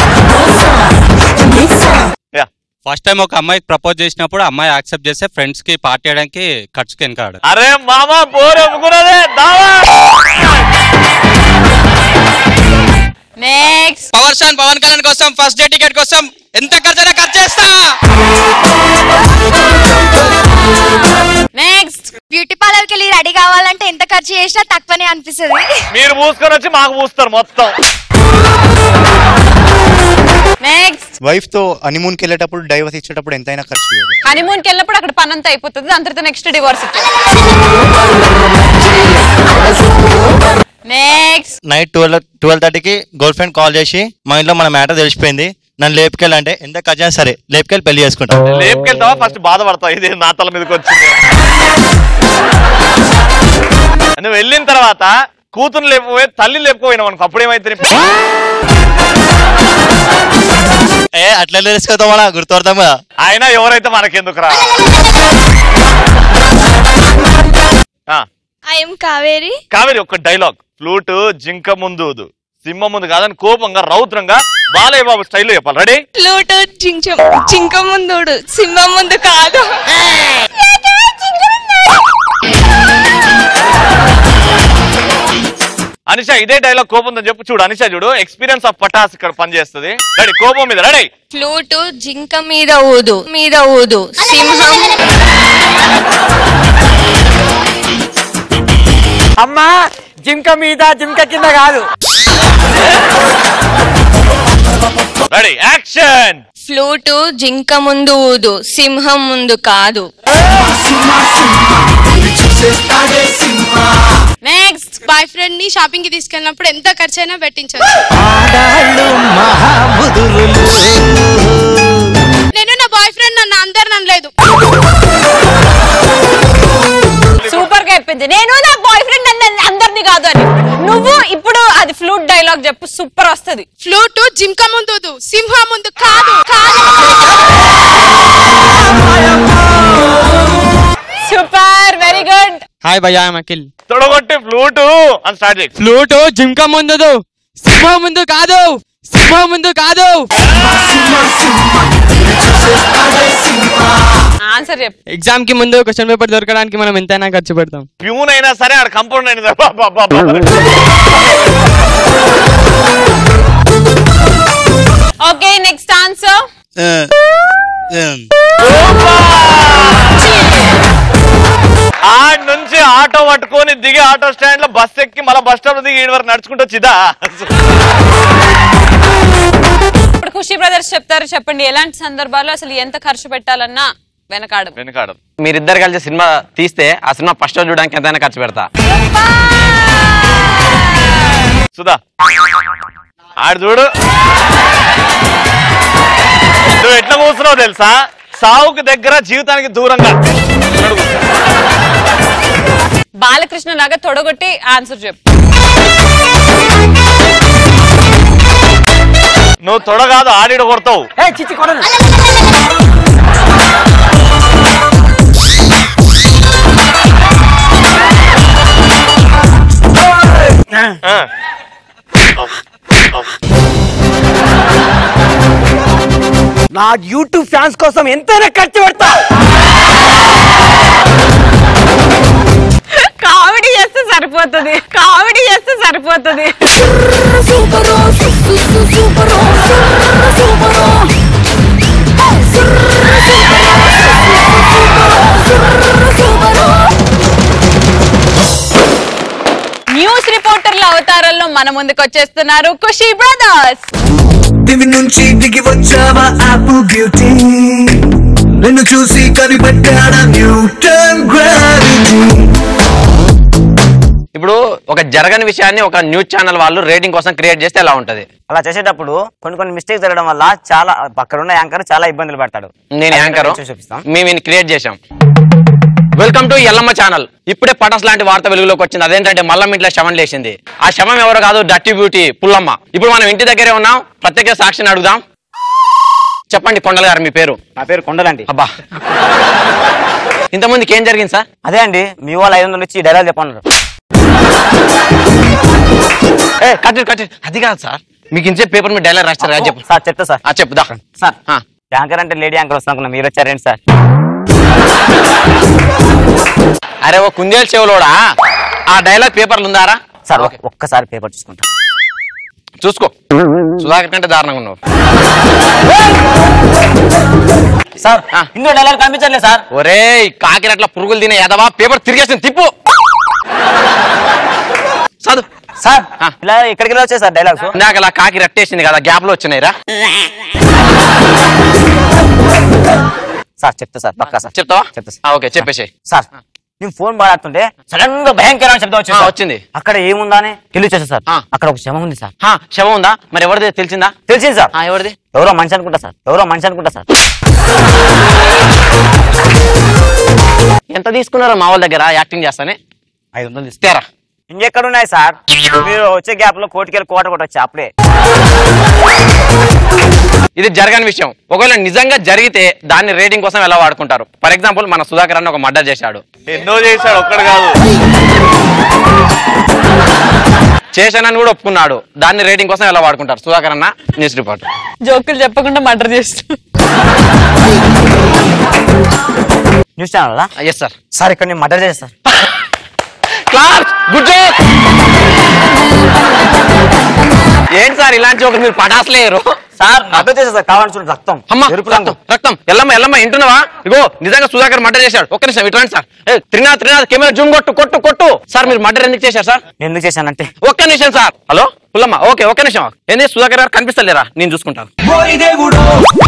యా ఫస్ట్ టైం ఒక అమ్మాయికి ప్రపోజ్ చేసినప్పుడు అమ్మాయి యాక్సెప్ట్ చేస్తే ఫ్రెండ్స్ కి పార్టీ చేయడానికి ఖర్చుకి వెనకాడు అరే మామ పోరు ఒప్పుకున్నదే దావా next power star Pawan Kalyan కోసం ఫస్ట్ డే టికెట్ కోసం ఎంత ఖర్చైనా ఖర్చు చేస్తా నెక్స్ట్ బ్యూటీ పార్లర్ కి వెళ్ళి రెడీ కావాలంటే ఎంత ఖర్చు చేసినా తక్కువనే అనిపిస్తుంది మీరు పూసుకొని వచ్చి మాకు పూస్తారు మొత్తం నెక్స్ట్ వైఫ్ తో హనీమూన్ కి వెళ్ళేటప్పుడు డైవర్స్ ఇచ్చేటప్పుడు ఎంతైనా ఖర్చు చేయాలి హనీమూన్ కి వెళ్ళినప్పుడు అక్కడ పని అంతా అయిపోతుంది దాని తర్వాత next divorce next night twelve twelve థర్టీకి గర్ల్ ఫ్రెండ్ కాల్ చేసి మా ఇంట్లో మన మ్యాటర్ తెలిసిపోయింది నన్ను లేపుకెళ్ళంటే ఎంత ఖర్చు అయినా సరే లేపుకెళ్ళి పెళ్లి చేసుకుంటాం లేపుకెళ్తావా ఫస్ట్ బాధపడతావు ఇది నా తల మీదకి వచ్చింది నువ్వు వెళ్ళిన తర్వాత కూతురు లేకపోయి తల్లి లేపుకోపోయినావు అనుకో అప్పుడు ఏమైతే ఏ అట్లా తెలుసుకొద్దామా గుర్తుపడతాం కదా అయినా ఎవరైతే మనకెందుకురా ఆ, ఐఎమ్ కావేరి కావేరి ఒక డైలాగ్ ఫ్లూట్ జింక ముందు ఊదు, సింహం ముందు కాదని కోపంగా రౌద్రంగా బాలయ్య బాబు స్టైల్లో చెప్పాలి రెడీ ప్లూటో జింక జింక ముందుడు సింహం ముందు కాదు అనిష ఇదే డైలాగ్ కోపం ఉందని చెప్పు చూడు అనిష చూడు ఎక్స్పీరియన్స్ ఆఫ్ పటాస్ ఇక్కడ పనిచేస్తుంది రెడీ కోపం మీద రెడీ ఫ్లూటు జింక మీద ఊదు మీద ఊదు సింహం అమ్మా జింక మీద జింక కింద కాదు రెడీ యాక్షన్ ఫ్లూటు జింక ముందు ఊదు సింహం ముందు కాదు నెక్స్ట్ బాయ్ ఫ్రెండ్ ని షాపింగ్ కి తీసుకెళ్ళినప్పుడు ఎంత ఖర్చైనా పెట్టించవచ్చు నేను నా బాయ్ ఫ్రెండ్ నన్ను అందరు నన్నలేదు సూపర్ గా చెప్పింది నేను నా బాయ్ ఫ్రెండ్ అందరిని కాదు అని నువ్వు ఇప్పుడు అది ఫ్లూట్ డైలాగ్ చెప్పు సూపర్ వస్తది ఫ్లూటు జింక ముందు ఊదు సింహం ముందు కాదు కాదు సూపర్ వెరీ గుడ్ హాయ్ భయ్యా అఖిల్ తొడగొట్టి ఫ్లూటు అని స్టార్ట్ చేయి ఫ్లూటు జింక ముందు సింహం ముందు కాదు సింహం ముందు కాదు ఆన్సర్ చెప్పు ఎగ్జామ్ కి ముందు క్వశ్చన్ పేపర్ దొరకడానికి మనం ఎంతైనా ఖర్చు పెడతాం ప్యూన్ అయినా సరే ఆడ కంపౌండ్ అయినా సరే అబ్బబ్బబ్బ. ఓకే నెక్స్ట్ ఆన్సర్ మళ్ళీ దిగి ఆటో స్టాండ్ లో బస్ ఎక్కి మళ్ళీ బస్ స్టాప్ దిగి ఈయన వరకు నడుచుకుంటూ వచ్చిదా ఇప్పుడు ఖుషి బ్రదర్స్ చెప్తారు చెప్పండి ఎలాంటి సందర్భాల్లో అసలు ఎంత ఖర్చు పెట్టాలన్నా వెనకాడదు వెనకాడదు మీరిద్దరు కలిసి సినిమా తీస్తే ఆ సినిమా ఫస్ట్ రోజు చూడడానికి ఎంతైనా ఖర్చు పెడతా సుధా ఆడు చూడు నువ్వు ఎట్లా కూర్చున్నావు తెలుసా సావుకి దగ్గర జీవితానికి దూరంగా బాలకృష్ణ లాగా తొడగొట్టి ఆన్సర్ చెప్పు నువ్వు తొడ కాదు ఆడిడ కొడతావు చిచ్చి కొడను నా యూట్యూబ్ ఫ్యాన్స్ కోసం ఎంతైనా ఖర్చు పెడతా కామెడీ చేస్తే సరిపోతుంది కామెడీ చేస్తే సరిపోతుంది న్యూస్ రిపోర్టర్ల అవతారంలో మన ముందుకు వచ్చేస్తున్నారు ఖుషి బ్రదర్స్ దివి నుంచి దిగి వచ్చావా ఆపిల్ బ్యూటీ నిన్ను చూసి కనిపెట్టాడా న్యూటన్ గ్రావిటీ ఇప్పుడు ఒక జరగని విషయాన్ని ఒక న్యూస్ ఛానల్ వాళ్ళు రేటింగ్ కోసం క్రియేట్ చేస్తే ఎలా ఉంటది అలా చేసేటప్పుడు కొన్ని కొన్ని మిస్టేక్స్ జరగడం వల్ల చాలా అక్కడ ఉన్న యాంకర్ చాలా ఇబ్బందులు పడతాడు నేను యాంకర్ చూసి చూపిస్తాం మేము క్రియేట్ చేశాం వెల్కమ్ టు ఎల్లమ్మ ఛానల్ ఇప్పుడే పటాస్ లాంటి వార్త వెలుగులోకి వచ్చింది అదేంటంటే మల్లమ్మ ఇంట్లో శవం లేచింది ఆ శవం ఎవరు కాదు డట్టి బ్యూటీ పుల్లమ్మ ఇప్పుడు మనం ఇంటి దగ్గరే ఉన్నాం ప్రత్యేక సాక్షిని అడుగుదాం చెప్పండి కొండల గారు మీ పేరు నా పేరు కొండలండి అబ్బా ఇంతమందికి ఏం జరిగింది సార్ అదే అండి మీ వాళ్ళు ఐదు వందలు ఇచ్చి డైలాగ్ చెప్పన్నారు ఏ కట్టి కట్టి అది కాదు సార్ మీకు ఇంచే పేపర్ మీద డైలాగ్ రాస్తారు కదా చెప్పు సార్ చెప్తా సార్ ఆ, చెప్పు దా సార్ యాంకర్ అంటే లేడీ యాంకర్ వస్తాను మీరు వచ్చారేంటి సార్ అరే ఓ కుందేలు చెవులోడా ఆ డైలాగ్ పేపర్లు ఉందారా సార్ ఒక్క- ఒక్కసారి పేపర్ చూసుకుంటా చూసుకో సుధాకర్ కంటే దారుణంగా ఉన్నావు సార్ ఇందులో డైలాగ్ కనిపించట్లేదు సార్ ఒరే కాకిరట్ల పురుగులు తినే ఎదవా పేపర్ తిరిగేసింది తిప్పు చదువు సార్ ఇలా ఎక్కడికి వెళ్ళి వచ్చాయి సార్ డైలాగ్స్ ఇందాక అలా కాకి రట్టేసింది కదా గ్యాప్ లో వచ్చినాయిరా సార్ చెప్తా సార్ పక్కా సార్ చెప్తావా చెప్తా ఆ, ఓకే చెప్పేసి సార్ నేను ఫోన్ మాట్లాడుతుంటే సడన్ గా భయంకరమైన శబ్దం వచ్చింది ఆ, సార్. వచ్చింది. అక్కడ ఏముందా అని తెలియచేసా సార్ అక్కడ ఒక శవం ఉంది సార్ శవం ఉందా మరి ఎవరిది తెలిసిందా తెలిసింది సార్ ఆ, ఎవరిది ఎవరో మనిషి అనుకుంటా సార్ ఎవరో మనిషి అనుకుంటా సార్ ఎంత తీసుకున్నారో మా వాళ్ళ దగ్గర యాక్టింగ్ చేస్తానే ఐదు వందలు ఇస్తారా ఇంకెక్కడ ఉన్నాయి సార్ మీరు వచ్చే గ్యాప్ లో కోటికెళ్ళి కోట కొట్టొచ్చు అప్పుడే ఇది జరగని విషయం ఒకవేళ నిజంగా జరిగితే దాన్ని రేటింగ్ కోసం ఎలా వాడుకుంటారు ఫర్ ఎగ్జాంపుల్ మన సుధాకర్ అన్న ఒక మర్డర్ చేశాడు ఎన్నో చేశాడు ఒక్కడు కాదు చేశానని కూడా ఒప్పుకున్నాడు దాన్ని రేటింగ్ కోసం ఎలా వాడుకుంటారు సుధాకర్ అన్న న్యూస్ రిపోర్ట్ జోకులు చెప్పకుండా మర్డర్ చేస్తూ news channel yes sir sir ఇక్కడ నేను మర్డర్ చేస్తాను క్లాస్ గుడ్ జోక్ ఏంటి సార్ ఇలాంటి జోకులు మీరు పటాసలేరు సార్ మర్డర్ చేస్తా సార్ కావాలని చూడండి రక్తం అమ్మా ఎరుపు రక్తం రక్తం ఎల్లమ్మ ఎల్లమ్మ వింటున్నావా ఇగో నిజంగా సుధాకర్ మర్డర్ చేశాడు ఒక్క నిమిషం ఇటు రండి సార్ ఏ త్రినాథ్ త్రినాథ్ కెమెరా జూమ్ కొట్టు కొట్టు కొట్టు సార్ మీరు మర్డర్ ఎందుకు చేశారు సార్ నేను ఎందుకు చేశానంటే ఒక్క నిమిషం సార్ హలో పుల్లమ్మ ఓకే ఒక్క నిమిషం ఏంది సుధాకర్ గారు కనిపిస్తలేరా నేను చూసుకుంటాను ఓరి దేవుడు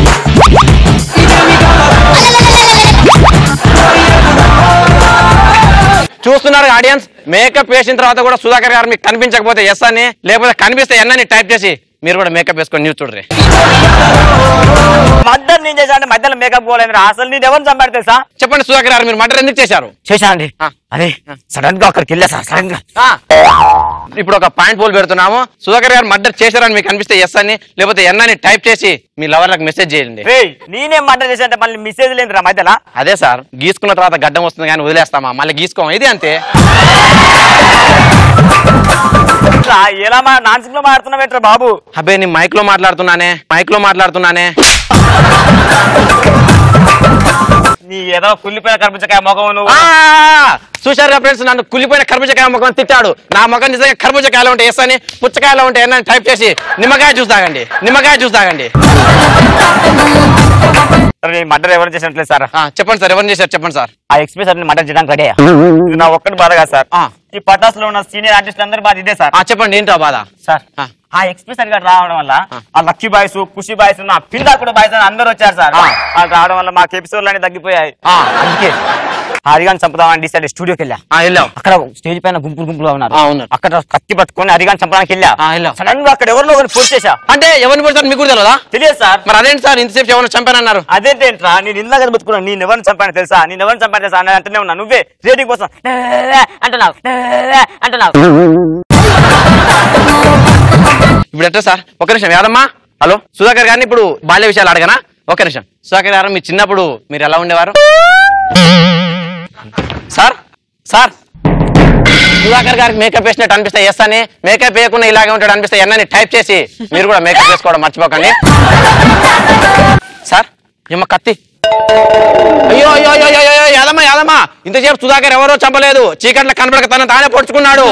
చూస్తున్నారు ఆడియన్స్ మేకప్ వేసిన తర్వాత కూడా సుధాకర్ గారు మీకు కనిపించకపోతే ఎస్ అని లేకపోతే కనిపిస్తే ఎన్ అని టైప్ చేసి మీరు కూడా మేకప్ వేసుకొని న్యూస్ చూడరు మర్డర్ నేను చేశాను మధ్యలో మేకప్ పోలేదు అసలు నేను ఎవరిని చంపాడు తెలుసా చెప్పండి సుధాకర్ గారు మీరు మర్డర్ ఎందుకు చేశారు చేశానండి అరే సడన్ గా అక్కడికి వెళ్ళా సార్ సడన్ గా ఇప్పుడు ఒక పాయింట్ పోల్ పెడుతున్నాము సుధాకర్ గారు మర్డర్ చేశారని మీకు అనిపిస్తే ఎస్ అని లేకపోతే ఎన్ అని టైప్ చేసి మీ లవర్లకు మెసేజ్ చేయండి రేయ్ నేనేం మర్డర్ చేశానంటే మళ్ళీ మెసేజ్ లేదు రా మధ్యలో అదే సార్ గీసుకున్న తర్వాత గడ్డం వస్తుంది కానీ వదిలేస్తామా మళ్ళీ గీసుకోం ఇది అంతే ఇట్లా ఎలా మా నాన్సింగ్ లో మాడుతున్నావు బాబు అబ్బే నేను మైక్ లో మాట్లాడుతున్నానే మైక్ లో మాట్లాడుతున్నానే నీ ఏదో కుళ్ళిపోయిన కనిపించకాయ మొగం నువ్వు ఆ! చూశారుగా ఫ్రెండ్స్ నన్ను కుళ్ళిపోయిన కర్బూజకాయ ముఖం తిట్టాడు నా ముఖం నిజంగా కర్బూజకాయలో ఉంటే ఎస్ అని పుచ్చకాయలో ఉంటే ఎన్ అని టైప్ చేసి నిమ్మకాయ జ్యూస్ తాగండి నిమ్మకాయ జ్యూస్ తాగండి సార్ నేను మర్డర్ ఎవరు చేసినట్లేదు సార్ చెప్పండి సార్ ఎవరు చేశారు చెప్పండి సార్ ఆ ఎక్స్పీ సార్ మర్డర్ చేయడానికి రెడీ ఇది నా ఒక్కటి బాధ కాదు సార్ ఈ పటాస్ లో ఉన్న సీనియర్ ఆర్టిస్ట్ అందరి బాధ ఇదే సార్ చెప్పండి ఏంటో బాధ సార్ ఆ ఎక్స్పీ సార్ గారు రావడం వల్ల ఆ లక్కీ బాయ్స్ ఖుషి బాయ్స్ నా పిల్ల కూడా బాయ్స్ అందరూ వచ్చారు సార్ వాళ్ళు రావడం వల్ల మాకు ఎపిసోడ్లు అన్ని తగ్గిపోయాయి అందుకే హరిగాన్ చంపుదామని డిసైడ్ స్టూడియోకి వెళ్ళా వెళ్ళాం అక్కడ స్టేజ్ పైన గుంపులు గుంపులుగా ఉన్నారు అవును అక్కడ కత్తి పట్టుకొని హరిగాన్ చంపడానికి వెళ్ళా వెళ్ళాం సడన్ గా అక్కడ ఎవరిలో ఒకరిని పూర్తి చేశా అంటే ఎవరిని పడతారు మీకు కూడా తెలియదా తెలియదు సార్ మరి అదేంటి సార్ ఇంతసేపు ఎవరిని చంపానన్నారు అదేంటేంట్రా నేను ఇందాక బతుకున్నాను నేను ఎవరిని చంపాను తెలుసా నేను ఎవరిని చంపాను తెలుసా అని అంటూనే ఉన్నా నువ్వే రేటింగ్ కోసం అంటున్నావు అంటున్నావు ఇప్పుడు ఎట్లా సార్ ఒక నిమిషం యాదమ్మా హలో సుధాకర్ గారిని ఇప్పుడు బాల్య విషయాలు అడగనా ఒక నిమిషం సుధాకర్ గారు మీ చిన్నప్పుడు మీరు ఎలా ఉండేవారు సార్ సార్ సుధాకర్ గారికి మేకప్ వేసినట్టు అనిపిస్తే ఎస్ అని మేకప్ వేయకుండా ఇలాగే ఉంటాడు అనిపిస్తే ఎన్నని టైప్ చేసి మీరు కూడా మేకప్ వేసుకోవడం మర్చిపోకండి సార్ ఏమో కత్తి అయ్యో అయ్యో అయ్యో అయ్యో అయ్యో యాదమ్మ యాదమ్మ ఇంతసేపు సుధాకర్ ఎవరో చంపలేదు చీకట్లో కనబడక తను తానే పొడుచుకున్నాడు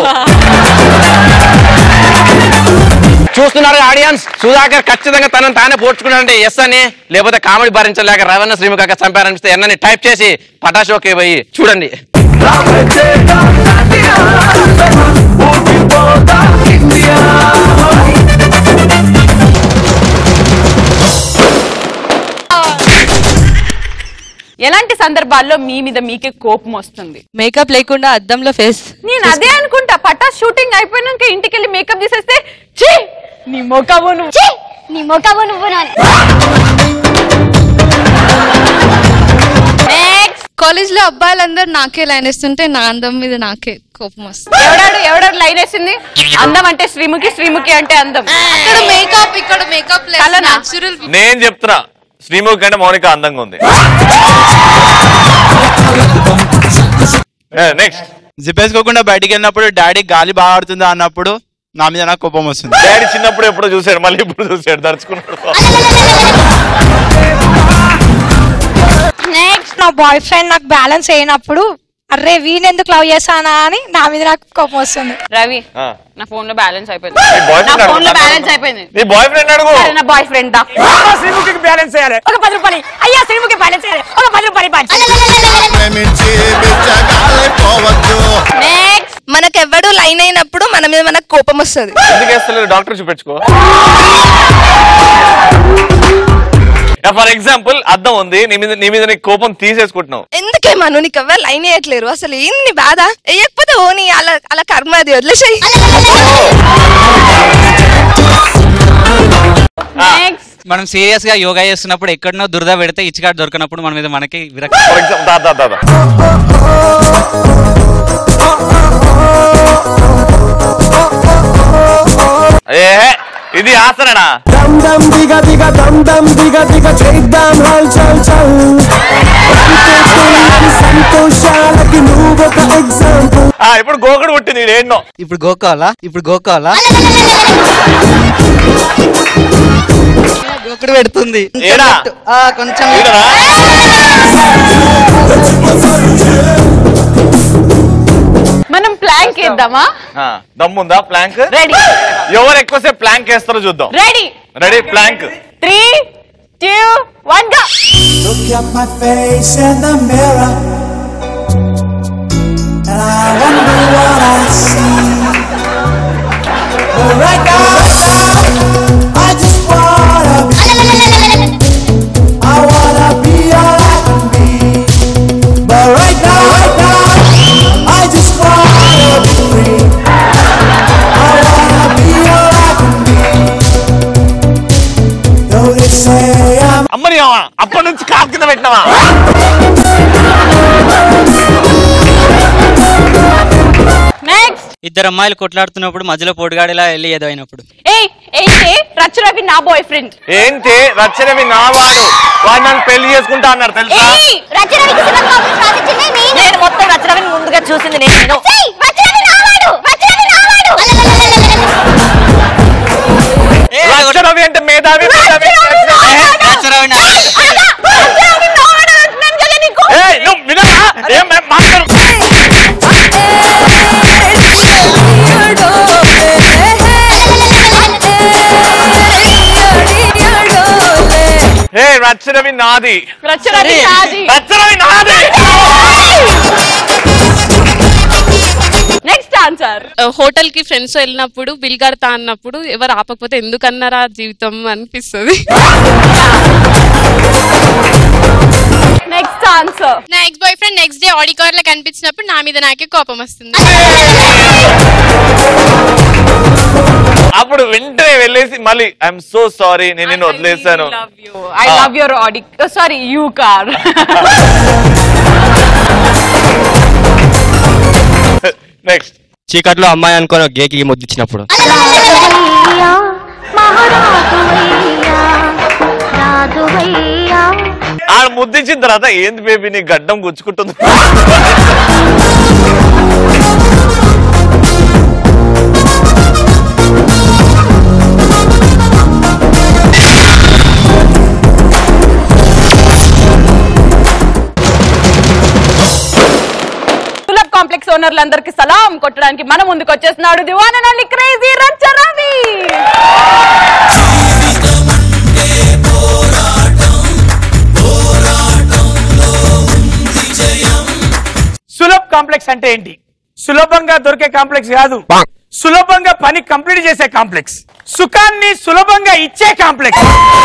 చూస్తున్నారు ఆడియన్స్ సుధాకర్ ఖచ్చితంగా తనను తానే పోడ్చుకున్నాడంటే ఎస్ అని లేకపోతే కామెడీ భరించలేక రవణ శ్రీముఖ చంపారనిపిస్తే ఎన్నని టైప్ చేసి పటాషోకి పోయి చూడండి ఎలాంటి సందర్భాల్లో మీ మీద మీకే కోపం వస్తుంది మేకప్ లేకుండా అద్దంలో ఫేస్ నేను అదే అనుకుంటా పటాస్ షూటింగ్ అయిపోయినాక ఇంటికి వెళ్ళి మేకప్ తీసేస్తే ఛీ నీ మొక్కవు నువ్వు నీ మొక్కవు నువ్వు కాలేజ్ లో అబ్బాయిలందరూ నాకే లైన్ ఇస్తుంటే నా అందం మీద నాకే కోపం వస్తుంది ఎవడాడు ఎవడాడు లైన్ వేసింది అందం అంటే శ్రీముఖి శ్రీముఖి అంటే అందం ఇక్కడ మేకప్ ఇక్కడ మేకప్ కలనా? న్యాచురల్ నేను చెప్తున్నా శ్రీముఖి కంటే మౌనిక అందంగా ఉంది నెక్స్ట్ జిప్పేసుకోకుండా బయటికి వెళ్ళినప్పుడు డాడీ గాలి బాగా ఆడుతుందా అన్నప్పుడు నా మీద నాకు కోపం వస్తుంది డాడీ చిన్నప్పుడు ఎప్పుడో చూసాడు మళ్ళీ ఇప్పుడు చూసాడు దడుచుకున్నాడు నెక్స్ట్ నా బాయ్ ఫ్రెండ్ నాకు బ్యాలెన్స్ అయినప్పుడు అరే వీని ఎందుకు లవ్ చేశానా అని నా మీద నాకు కోపం వస్తుంది రవి ఆ. నా ఫోన్ లో బ్యాలెన్స్ అయిపోయింది boyfriend నా ఫోన్ లో అడుగుతా. బ్యాలెన్స్ అయిపోయింది నీ బాయ్ ఫ్రెండ్ అడుగు సరే, నా బాయ్ ఫ్రెండ్ దా శ్రీముఖికి బ్యాలెన్స్ చేయాలి ఒక పది రూపాయలు అయ్యా శ్రీముఖి బ్యాలెన్స్ చేయాలి ఒక పది రూపాయలు మనకెవ్వడు లైన్ అయినప్పుడు మన మీద మనకు కోపం వస్తుంది ఎందుకు వేస్తలేదు డాక్టర్ చూపించుకో ఫర్ ఎగ్జాంపుల్ అద్దం ఉంది నీ మీద నీ మీద నీకు కోపం తీసేసుకుంటున్నావు ఎందుకే మను నీకు ఎవ్వరు లైన్ వేయట్లేరు అసలు ఏంది బాధ వేయకపోతే ఓని అలా అలా కర్మ అది వదిలేసాయి మనం సీరియస్ గా యోగా చేస్తున్నప్పుడు ఎక్కడనో దురద పెడితే ఇచ్చికాడు దొరికినప్పుడు మన మీద మనకి విరక్తి ఫర్ ఎగ్జాంపుల్ దా దా దా దా. ఏ ఇది ఆసననా దమ్ దమ్ దిగ దిగ దమ్ దమ్ దిగ దిగ చేద్దాం హల్ చల్ చల్ సంతోషాలకి నువ్వు ఒక ఎగ్జాంపుల్ ఆ ఇప్పుడు గోకుడు పుట్టింది ఈడు ఏంటో ఇప్పుడు గోకాలా ఇప్పుడు గోకాలా గోకుడు పెడుతుంది ఏడా? ఆ, కొంచెం ఈడనా? మనం ప్లాంక్ వేద్దామా ఆ, దమ్ముందా ప్లాంక్ రెడీ ఎవరు ఎక్కువసేపు ప్లాంక్ వేస్తారో చూద్దాం ready ready plank three two one గా Look at my face in the mirror And I wonder what I see But right now, I just wanna be I wanna be all I can be But right now, right now I just wanna be free I wanna be all I can be Though they say I'm అమ్మని అప్పటి నుంచి కాపు కింద పెట్టినావా next ఇద్దరు అమ్మాయిలు కొట్లాడుతున్నప్పుడు మధ్యలో పోటుగాడిలా వెళ్ళి ఏదో అయినప్పుడు ఏయ్ ఏంటి రచ్చు రవి నా బాయ్ ఫ్రెండ్ ఏంటి రచ్చనవి నా వాడు వాడు నన్ను పెళ్లి చేసుకుంటా అన్నారు తెలుసా నేను మొత్తం రచనని ముందుగా చూసింది నేను రచ్చనవి అంటే మేధావి మేధావి ఏయ్, నువ్వు వినవా? ఏం మే- మాట్లాడు ఏ రచ్చరవి నాది రచ్చరవి నాది. రచ్చరవి నాది నెక్స్ట్ ఆన్సర్ హోటల్ కి ఫ్రెండ్స్ వెళ్ళినప్పుడు బిల్ కడతా అన్నప్పుడు ఎవరు ఆపకపోతే ఎందుకన్నారా జీవితం అనిపిస్తుంది నెక్స్ట్ ఆన్సర్ నా X boy friend next day Audi car లో కనిపించినప్పుడు నా మీద నాకే కోపం వస్తుంది అప్పుడు వెంటనే వెళ్ళేసి మళ్ళీ ఐఎమ్ సో సారీ నేను నిన్ను వదిలేసాను I love your Audi sorry you car next చీకట్లో అమ్మాయి అనుకొని ఒక గేకి ముద్దిచ్చినప్పుడు ఆడ ముద్దించిన తర్వాత ఏంది బేబీ నీ గడ్డం గుచ్చుకుంటుంది సులభ్ కాంప్లెక్స్ ఓనర్లందరికీ సలాం కొట్టడానికి మన ముందుకు వచ్చేస్తున్నాడు the one and only crazy Racha Ravi Sulabh complex అంటే ఏంటి సులభంగా దొరికే కాంప్లెక్స్ కాదు సులభంగా పని కంప్లీట్ చేసే కాంప్లెక్స్ సుఖాన్ని సులభంగా ఇచ్చే కాంప్లెక్స్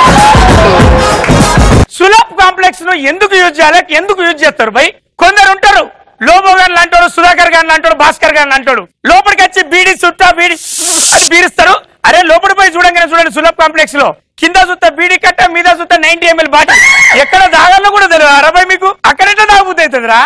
సులభ్ కాంప్లెక్స్ ను ఎందుకు యూజ్ చేయాలి ఎందుకు యూజ్ చేస్తారు బై కొందరు ఉంటారు లోబో గారు అంటాడు సుధాకర్ గారిని అంటాడు భాస్కర్ గారిని అంటాడు లోపలికి వచ్చి బీడి చుట్టా బీడి అని బీరుస్తారు అరే లోపలి పోయి చూడంగానే చూడండి సులభ్ కాంప్లెక్స్ లో కింద సుత్త బీడి కట్ట మీద సుత్త నైన్టీ ఎంఎల్ బాటిల్ ఎక్కడ దాగాలో కూడా తెలియదు అరవై మీకు అక్కడెట్లా తాగుతుంది అవుతుందిరా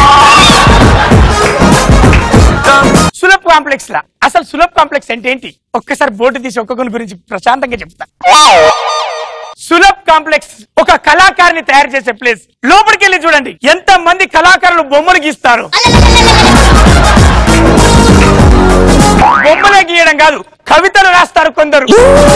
సులభ్ కాంప్లెక్స్ లా అసలు సులభ్ కాంప్లెక్స్ అంటే ఏంటి ఒక్కసారి బోర్డు తీసి ఒక్కొక్కరి గురించి ప్రశాంతంగా చెప్తా సులభ్ కాంప్లెక్స్ ఒక కళాకారిని తయారు చేసే ప్లేస్ లోపలికి వెళ్ళి చూడండి ఎంత మంది కళాకారులు బొమ్మలు గీస్తారు బొమ్మలే గీయడం కాదు కవితలు రాస్తారు కొందరు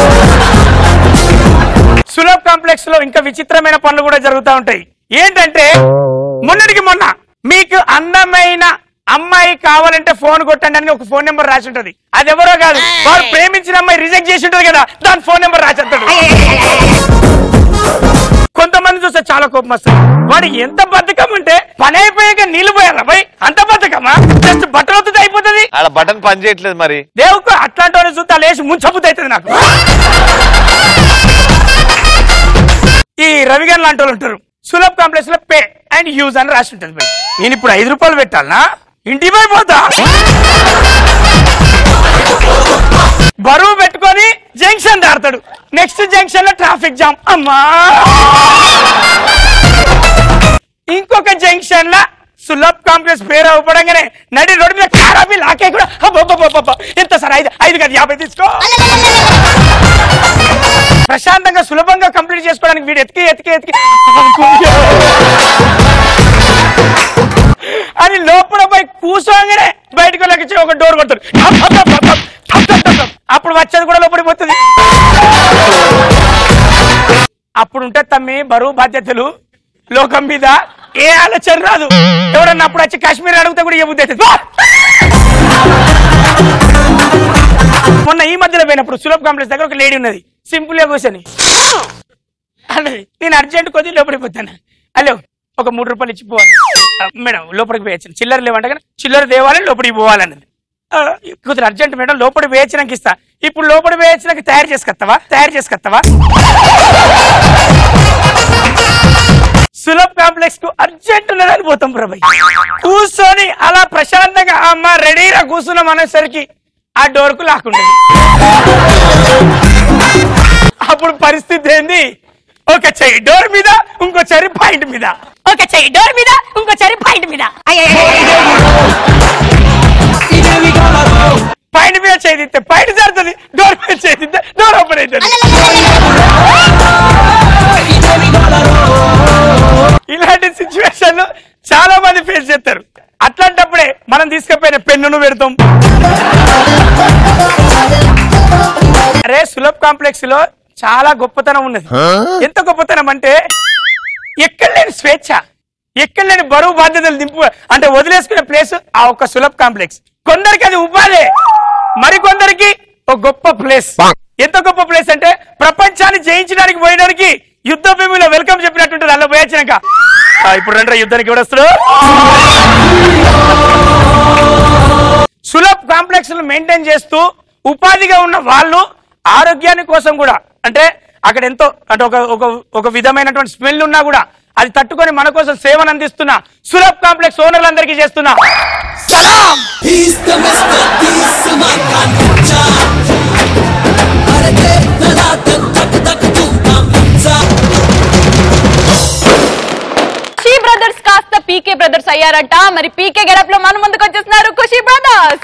సులభ్ కాంప్లెక్స్ లో ఇంకా విచిత్రమైన పనులు కూడా జరుగుతూ ఉంటాయి ఏంటంటే మొన్నటికి మొన్న మీకు అందమైన అమ్మాయి కావాలంటే ఫోన్ కొట్టండి అని ఒక ఫోన్ నెంబర్ రాసి ఉంటది అది ఎవరో కాదు వారు ప్రేమించిన అమ్మాయి రిజెక్ట్ చేసి ఉంటది కదా దాని ఫోన్ నెంబర్ రాసి ఉంటాడు కొంతమంది చూస్తే చాలా కోపం వస్తుంది వాడు ఎంత బద్ధకం ఉంటే పని అయిపోయాక నీళ్లు పోయాలా భయ్ అంత బద్ధకమా జస్ట్ బట్టలు వస్తుంది అయిపోతుంది ఆడ బటన్ పని చేయట్లేదు మరి దేవుకు అట్లాంటి వాడిని చూస్తే లేచి ముంచబుద్ధి అవుతుంది నాకు ఈ రవి గారు లాంటి వాళ్ళు ఉంటారు సులభ్ కాంప్లెక్స్ లో పే అండ్ యూజ్ అని రాసి ఉంటుంది భయ్. నేను ఇప్పుడు ఐదు రూపాయలు పెట్టాలనా ఇంటి పోయి పోతా బరువు పెట్టుకొని జంక్షన్ దాడతాడు నెక్స్ట్ జంక్షన్ లో ట్రాఫిక్ జామ్ అమ్మా ఇంకొక జంక్షన్ లో సులభ్ కాంప్లెక్స్ పేరు అవ్వడంగానే నడి రోడ్డు మీద కారాబి లాకే కూడా అబ్బబ్బబ్బబ్బబ్బ. ఎంత సార్ ఐదు ఐదు కాదు యాభై తీసుకో ప్రశాంతంగా సులభంగా కంప్లీట్ చేసుకోవడానికి వీడు ఎతికి ఎతికి ఎతికి అని లోపల పోయి కూర్చోగానే బయటకు వెళ్ళకి ఒక డోర్ కొడతాడు టప్ టప్ టప్ టప్ టప్ టప్ టప్ టప్ టప్. అప్పుడు వచ్చేది కూడా లోపలికి పోతుంది అప్పుడు ఉంటే తమ్మి బరువు బాధ్యతలు లోకం మీద ఏ ఆలోచన రాదు ఎవడన్నా అప్పుడు వచ్చి కాశ్మీర్ అడిగితే కూడా ఏ బుద్ధి అవుతుంది వా! మొన్న ఈ మధ్యలో పోయినప్పుడు సులభ్ కాంప్లెక్స్ దగ్గర ఒక లేడీ ఉన్నది సింపుల్ గా కూర్చొని అన్నది నేను అర్జెంట్ కొద్ది లోపలికి పోతాను హలో ఒక మూడు రూపాయలు ఇచ్చి పోవాలి ఆ, మేడం లోపలికి పోయచ్చు చిల్లర లేవంటే కానీ చిల్లర తేవాలి లోపలికి పోవాలన్నది ఆ, కొద్దిగా అర్జెంట్ మేడం లోపలికి వేయించినాక ఇస్తా ఇప్పుడు లోపలికి వేయించినాక తయారు చేసుకొస్తావా తయారు చేసుకొస్తావా సులభ్ కాంప్లెక్స్ కు అర్జెంట్ ఉన్నదని పోతాం ప్రభయ్ కూర్చొని అలా ప్రశాంతంగా అమ్మ రెడీగా కూర్చున్నాం అనేసరికి ఆ డోర్ కు లాక్కుండేది అప్పుడు పరిస్థితి ఏంది ఒక చెయ్యి డోర్ మీద ఇంకో చెరి పాయింట్ మీద ఒక చెయ్యి డోర్ మీద ఇంకో చెరి పాయింట్ మీద పాయింట్ మీద చేదిస్తే పాయింట్ జరుగుతుంది డోర్ మీద చేదిస్తే డోర్ ఓపెన్ అవుతుంది ఇలాంటి సిచ్యువేషన్ చాలా మంది ఫేస్ చేస్తారు అట్లాంటప్పుడే మనం తీసుకుపోయిన పెన్నును పెడతాం అరే సులభ్ కాంప్లెక్స్ లో చాలా గొప్పతనం ఉన్నది ఎంత గొప్పతనం అంటే ఎక్కడ లేని స్వేచ్ఛ ఎక్కడ లేని బరువు బాధ్యతలు దింపు అంటే వదిలేసుకునే ప్లేస్ ఆ ఒక్క సులభ్ కాంప్లెక్స్ కొందరికి అది ఉపాధి మరికొందరికి ఒక గొప్ప ప్లేస్ ఎంత గొప్ప ప్లేస్ అంటే ప్రపంచాన్ని జయించడానికి పోయడానికి యుద్ధ భూమిలో వెల్కమ్ చెప్పినట్టుంటది అలా పోయొచ్చినాక ఆ, ఇప్పుడు రండి యుద్ధానికి ఎవడు వస్తాడు సులభ్ కాంప్లెక్స్ మెయింటైన్ చేస్తూ ఉపాధిగా ఉన్న వాళ్ళు ఆరోగ్యాన్ని కోసం కూడా అంటే అక్కడ ఎంతో అంటే ఒక ఒక ఒక విధమైనటువంటి స్మెల్ ఉన్నా కూడా అది తట్టుకొని మన కోసం సేవను అందిస్తున్న సులభ్ కాంప్లెక్స్ ఓనర్లందరికీ చేస్తున్నా సలాం ఖుషి బ్రదర్స్ కాస్త పీకే బ్రదర్స్ అయ్యారట మరి పీకే గెటప్ లో మన ముందుకు వచ్చేస్తున్నారు Khushi brothers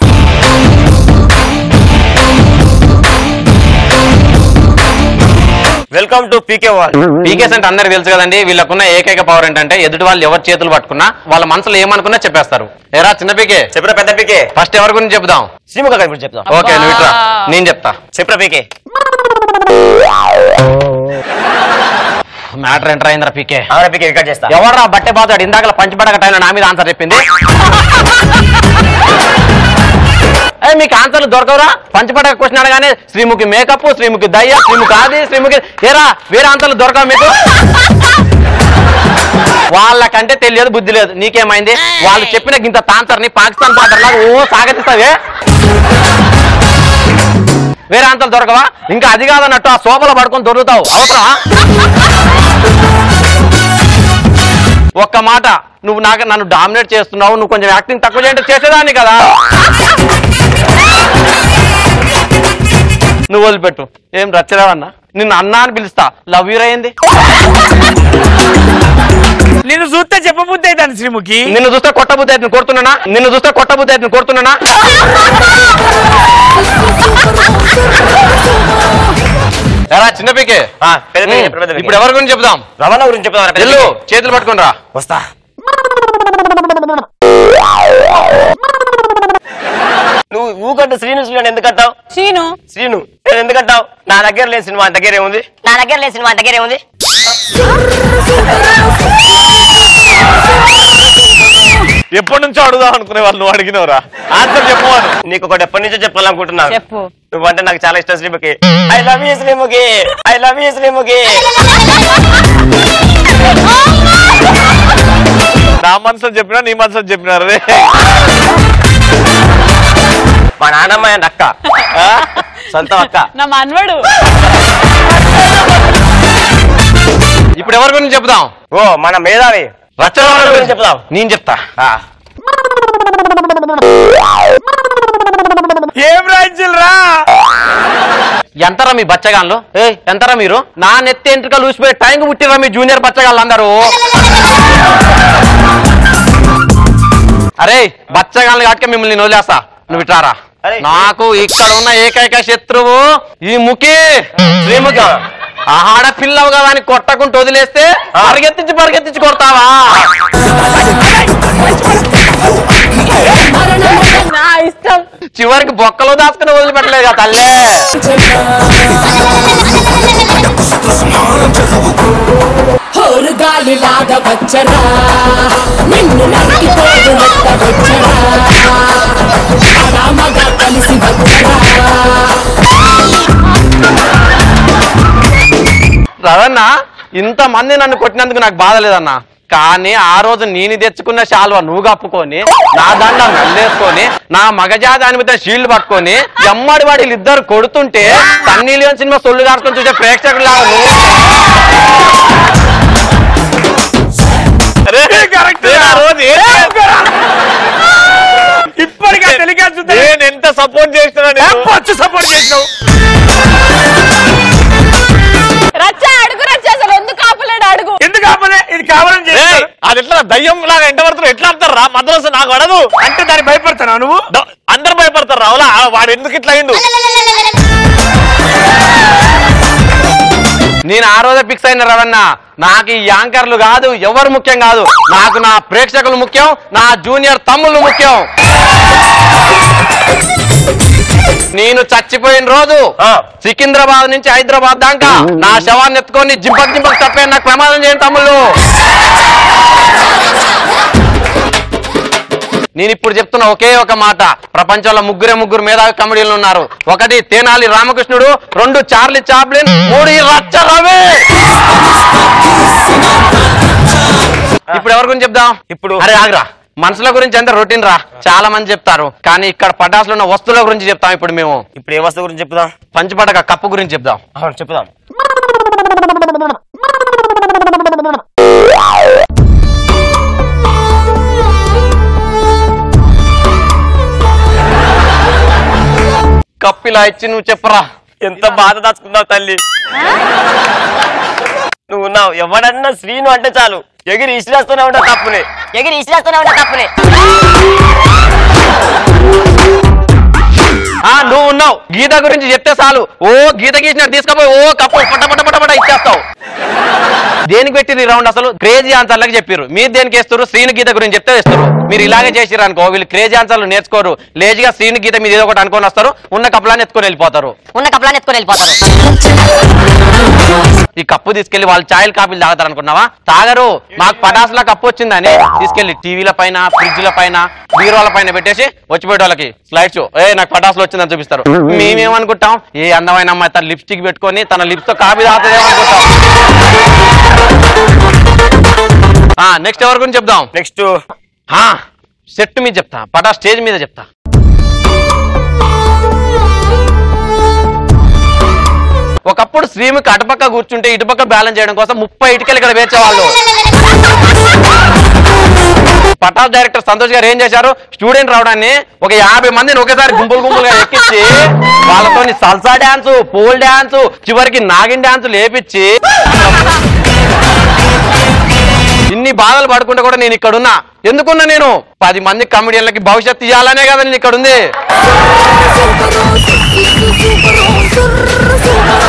welcome to PK వాల్ పీకేస్ అంటే అందరికి తెలుసు కదండి వీళ్ళకున్న ఏకైక పవర్ ఏంటంటే ఎదుటి వాళ్ళు ఎవరి చేతులు పట్టుకున్నా వాళ్ళ మనసులో ఏమనుకున్నా చెప్పేస్తారు ఏరా చిన్న పీకే చెప్పరా పెద్ద పీకే ఫస్ట్ ఎవరి గురించి చెప్దాం శ్రీముఖ గారి గురించి చెప్తాం ఓకే నువ్వు ఇట్రా నేను చెప్తా చెప్పరా పీకే మ్యాటర్ ఎంటర్ అయిందిరా పీకే అవునా పీకే రికార్డ్ చేస్తా ఎవర్రా బట్టే బాతాడు ఇందాక పంచిపడక టైంలో నా మీద ఆన్సర్ చెప్పింది ఏ మీకు ఆన్సర్లు దొరకవురా పంచపడక క్వశ్చన్ అడగానే శ్రీముఖి మేకప్ శ్రీముఖి దయ్య శ్రీముఖి ఆది శ్రీముఖి ఏరా వేరే ఆన్సర్లు దొరకవు మీకు వాళ్ళకంటే తెలియదు బుద్ధి లేదు నీకేమైంది వాళ్ళు చెప్పిన గింత తాన్సర్ని పాకిస్తాన్ బార్డర్ లాగా ఓ సాగతిస్తావే వేరే ఆన్సర్లు దొరకవా ఇంకా అది కాదన్నట్టు ఆ సోఫలో పడుకొని దొరుకుతావు అవసరమా ఒక్క మాట నువ్వు నాకు నన్ను డామినేట్ చేస్తున్నావు నువ్వు కొంచెం యాక్టింగ్ తక్కువ చేయంటే చేసేదాన్ని కదా నువ్వు వదిలిపెట్టు ఏం రచ్చరావన్నా నిన్ను అన్నా అని పిలుస్తా లవ్ యూర్ అయింది నేను చూస్తే చెప్పబుద్ధి అవుతాను శ్రీముఖి నిన్ను చూస్తే కొట్టబుద్ధి అయితే కొడుతున్నానా నిన్ను చూస్తే కొట్టబుద్ధి అయితే కొడుతున్నానా ఎరా చిన్న పీకే పెద్ద పీకే, పెద్ద పీకే. ఇప్పుడు ఎవరి గురించి చెప్దాం రవాణా గురించి చెప్తాం వెళ్ళు చేతులు పట్టుకుని రా వస్తా నువ్వు ఊకంటూ శ్రీను శ్రీను ఎందుకు అంటావు శ్రీను శ్రీను నేను ఎందుకు అంటావు నా దగ్గర లేదు సినిమా దగ్గర ఏముంది నా దగ్గర లేదు సినిమా దగ్గర ఏముంది ఎప్పటి నుంచో అడుగుదాం అనుకునే వాళ్ళు నువ్వు అడిగినవరా ఆన్సర్ చెప్పమను నీకు ఒకటి ఎప్పటి నుంచో చెప్పాలనుకుంటున్నాను చెప్పు నువ్వంటే నాకు చాలా ఇష్టం Sreemukhi I love you Sreemukhi I love you Sreemukhi నా మనసులో చెప్పినా నీ మనసులో చెప్పినారు రే మా నాన్నమ్మ అండ్ అక్క ఆ? సొంతం అక్క నా మనవడు ఇప్పుడు ఎవరి గురించి చెప్దాం ఓ మన మేధావి రచ్చరవాళ్ళ గురించి చెప్దాం నేను చెప్తా ఏం రాజ్యులు రా ఎంతరా మీ బచ్చగాళ్ళు ఏ ఎంతరా మీరు నా నెత్తి ఎంట్రుకలు ఊసిపోయి టైంకి పుట్టిరా మీ జూనియర్ బచ్చగాళ్ళు అందరూ అరే బచ్చగాళ్ళు కాటికే మిమ్మల్ని నేను వదిలేస్తా నువ్వు ఇట్లారా నాకు ఇక్కడ ఉన్న ఏకైక శత్రువు ఈ ముఖి శ్రీముఖి ఆడపిల్లవు కదా అని కొట్టకుంటూ వదిలేస్తే పరిగెత్తించి పరిగెత్తించి కొడతావా నా ఇష్టం చివరికి బొక్కలో దాచుకుని వదిలిపెట్టలేదు కదా తల్లే గాలి లాగా వచ్చరా నిన్ను నరికిపోదు నెట్ట వచ్చరా రామగా కలిసి వచ్చరా రవణ ఇంతమంది నన్ను కొట్టినందుకు నాకు బాధ లేదన్నా కానీ ఆ రోజు నేను తెచ్చుకున్న శాల్వ నువ్వు కప్పుకొని నా దండ నల్లేసుకొని నా మగజాతి మీద షీల్డ్ పట్టుకొని ఎమ్మడి వాడి ఇద్దరు కొడుతుంటే సన్నీ లియోన్ సినిమా సొల్లు కాసుకొని చూసే ప్రేక్షకులు లాగా ఇప్పటికే టెలికాస్ట్ నేను ఎంత సపోర్ట్ చేస్తున్నా పచ్చు సపోర్ట్ చేసినావు రచ్చ అడుగు రచ్చ అసలు ఎందుకు ఆపలేడు అడుగు ఎందుకు ఆపలే ఇది కావాలని చేస్తారు అది ఎట్లా దయ్యం లాగా ఎంట పడుతున్నారు ఎట్లా ఆడతారు రా మద్రాసు నాకు అడదు అంటే దాన్ని భయపడుతున్నావు నువ్వు అందరు భయపడతారు రావులా వాడు ఎందుకు ఇట్లా అయిండు నేను ఆ రోజే ఫిక్స్ అయిన రవణ నాకు ఈ యాంకర్లు కాదు ఎవరు ముఖ్యం కాదు నాకు నా ప్రేక్షకులు ముఖ్యం నా జూనియర్ తమ్ముళ్ళు ముఖ్యం నేను చచ్చిపోయిన రోజు సికింద్రాబాద్ నుంచి హైదరాబాద్ దాకా నా శవాన్ని ఎత్తుకొని జింపక్ జింపక్ తప్పే నాకు ప్రమాదం చేయండి తమ్ముళ్ళు నేను ఇప్పుడు చెప్తున్న ఒకే ఒక మాట ప్రపంచంలో ముగ్గురే ముగ్గురు మేధావి కమెడీలు ఉన్నారు ఒకటి తేనాలి రామకృష్ణుడు రెండు చార్లీ చాప్లిన్ మూడు ఈ రచ్చ రవి ఇప్పుడు ఎవరి గురించి చెప్దాం ఇప్పుడు అరే ఆగ్రా మనుషుల గురించి అంతా రొటీన్ రా చాలా మంది చెప్తారు కానీ ఇక్కడ పటాసులు ఉన్న వస్తువుల గురించి చెప్తాం ఇప్పుడు మేము ఇప్పుడు ఏ వస్తువు గురించి చెప్దాం పంచపడక కప్పు గురించి చెప్దాం అవును చెప్దాం కప్పు ఇలా ఇచ్చి నువ్వు చెప్పరా ఎంత బాధ దాచుకున్నావు తల్లి నువ్వు ఉన్నావు ఎవడన్నా శ్రీను అంటే చాలు ఎగిరి ఇసిరేస్తూనే ఉంటా తప్పుని ఎగిరి ఇసిరేస్తూనే ఉంటా తప్పునే ఆ నువ్వు ఉన్నావు గీత గురించి చెప్తే చాలు ఓ గీత గీసినట్టు తీసుకపోయి ఓ కప్పు పట్ట పట్ట పట్ట పట్ట ఇచ్చేస్తావు దేనికి పెట్టిరు ఈ రౌండ్ అసలు క్రేజీ ఆన్సర్లకు చెప్పారు మీరు దేనికి వేస్తారు శ్రీను గీత గురించి చెప్తే వేస్తారు మీరు ఇలాగే చేసిరు అనుకో వీళ్ళు క్రేజీ ఆన్సర్లు నేర్చుకోరు లేజీగా శ్రీను గీత మీద ఏదో ఒకటి అనుకొని వస్తారు ఉన్న కప్పులాన్ని ఎత్తుకొని వెళ్ళిపోతారు ఉన్న కప్పలాన్ని ఎత్తుకొని వెళ్ళిపోతారు ఈ కప్పు తీసుకెళ్లి వాళ్ళు ఛాయలు కాపీలు తాగుతారు అనుకున్నావా తాగరు మాకు పటాసులా కప్పు వచ్చిందని తీసుకెళ్లి టీవీల పైన ఫ్రిడ్జ్ల పైన బీరోల పైన పెట్టేసి వచ్చిపోయే వాళ్ళకి స్లైడ్స్ ఏ నాకు పటాసులు వచ్చిందని చూపిస్తారు మేమేమనుకుంటాం ఏ అందమైన అమ్మాయి తన లిప్స్టిక్ పెట్టుకొని తన లిప్స్ తో కాపీ తాగుతుందేమో అనుకుంటాం నెక్స్ట్ ఎవరి గురించి చెప్దాం నెక్స్ట్ సెట్ మీద చెప్తా పటా స్టేజ్ మీద చెప్తా ఒకప్పుడు శ్రీముఖి అటుపక్క కూర్చుంటే ఇటుపక్క బ్యాలెన్స్ చేయడం కోసం ముప్పై ఇటుకలు ఇక్కడ వేర్చేవాళ్ళు పటాస్ డైరెక్టర్ సంతోష్ గారు ఏం చేశారు స్టూడెంట్ రావడాన్ని ఒక యాభై మందిని ఒకేసారి గుంపులు గుంపులుగా ఎక్కించి వాళ్ళతో సల్సా డాన్స్ పోల్ డాన్స్ చివరికి నాగిన్ డాన్స్ లేపించి ఇన్ని బాధలు పడుకుంటే కూడా నేను ఇక్కడ ఉన్నా ఎందుకున్నా నేను పది మంది కమెడియన్లకి భవిష్యత్తు ఇవ్వాలనే కదా నేను ఇక్కడ ఉంది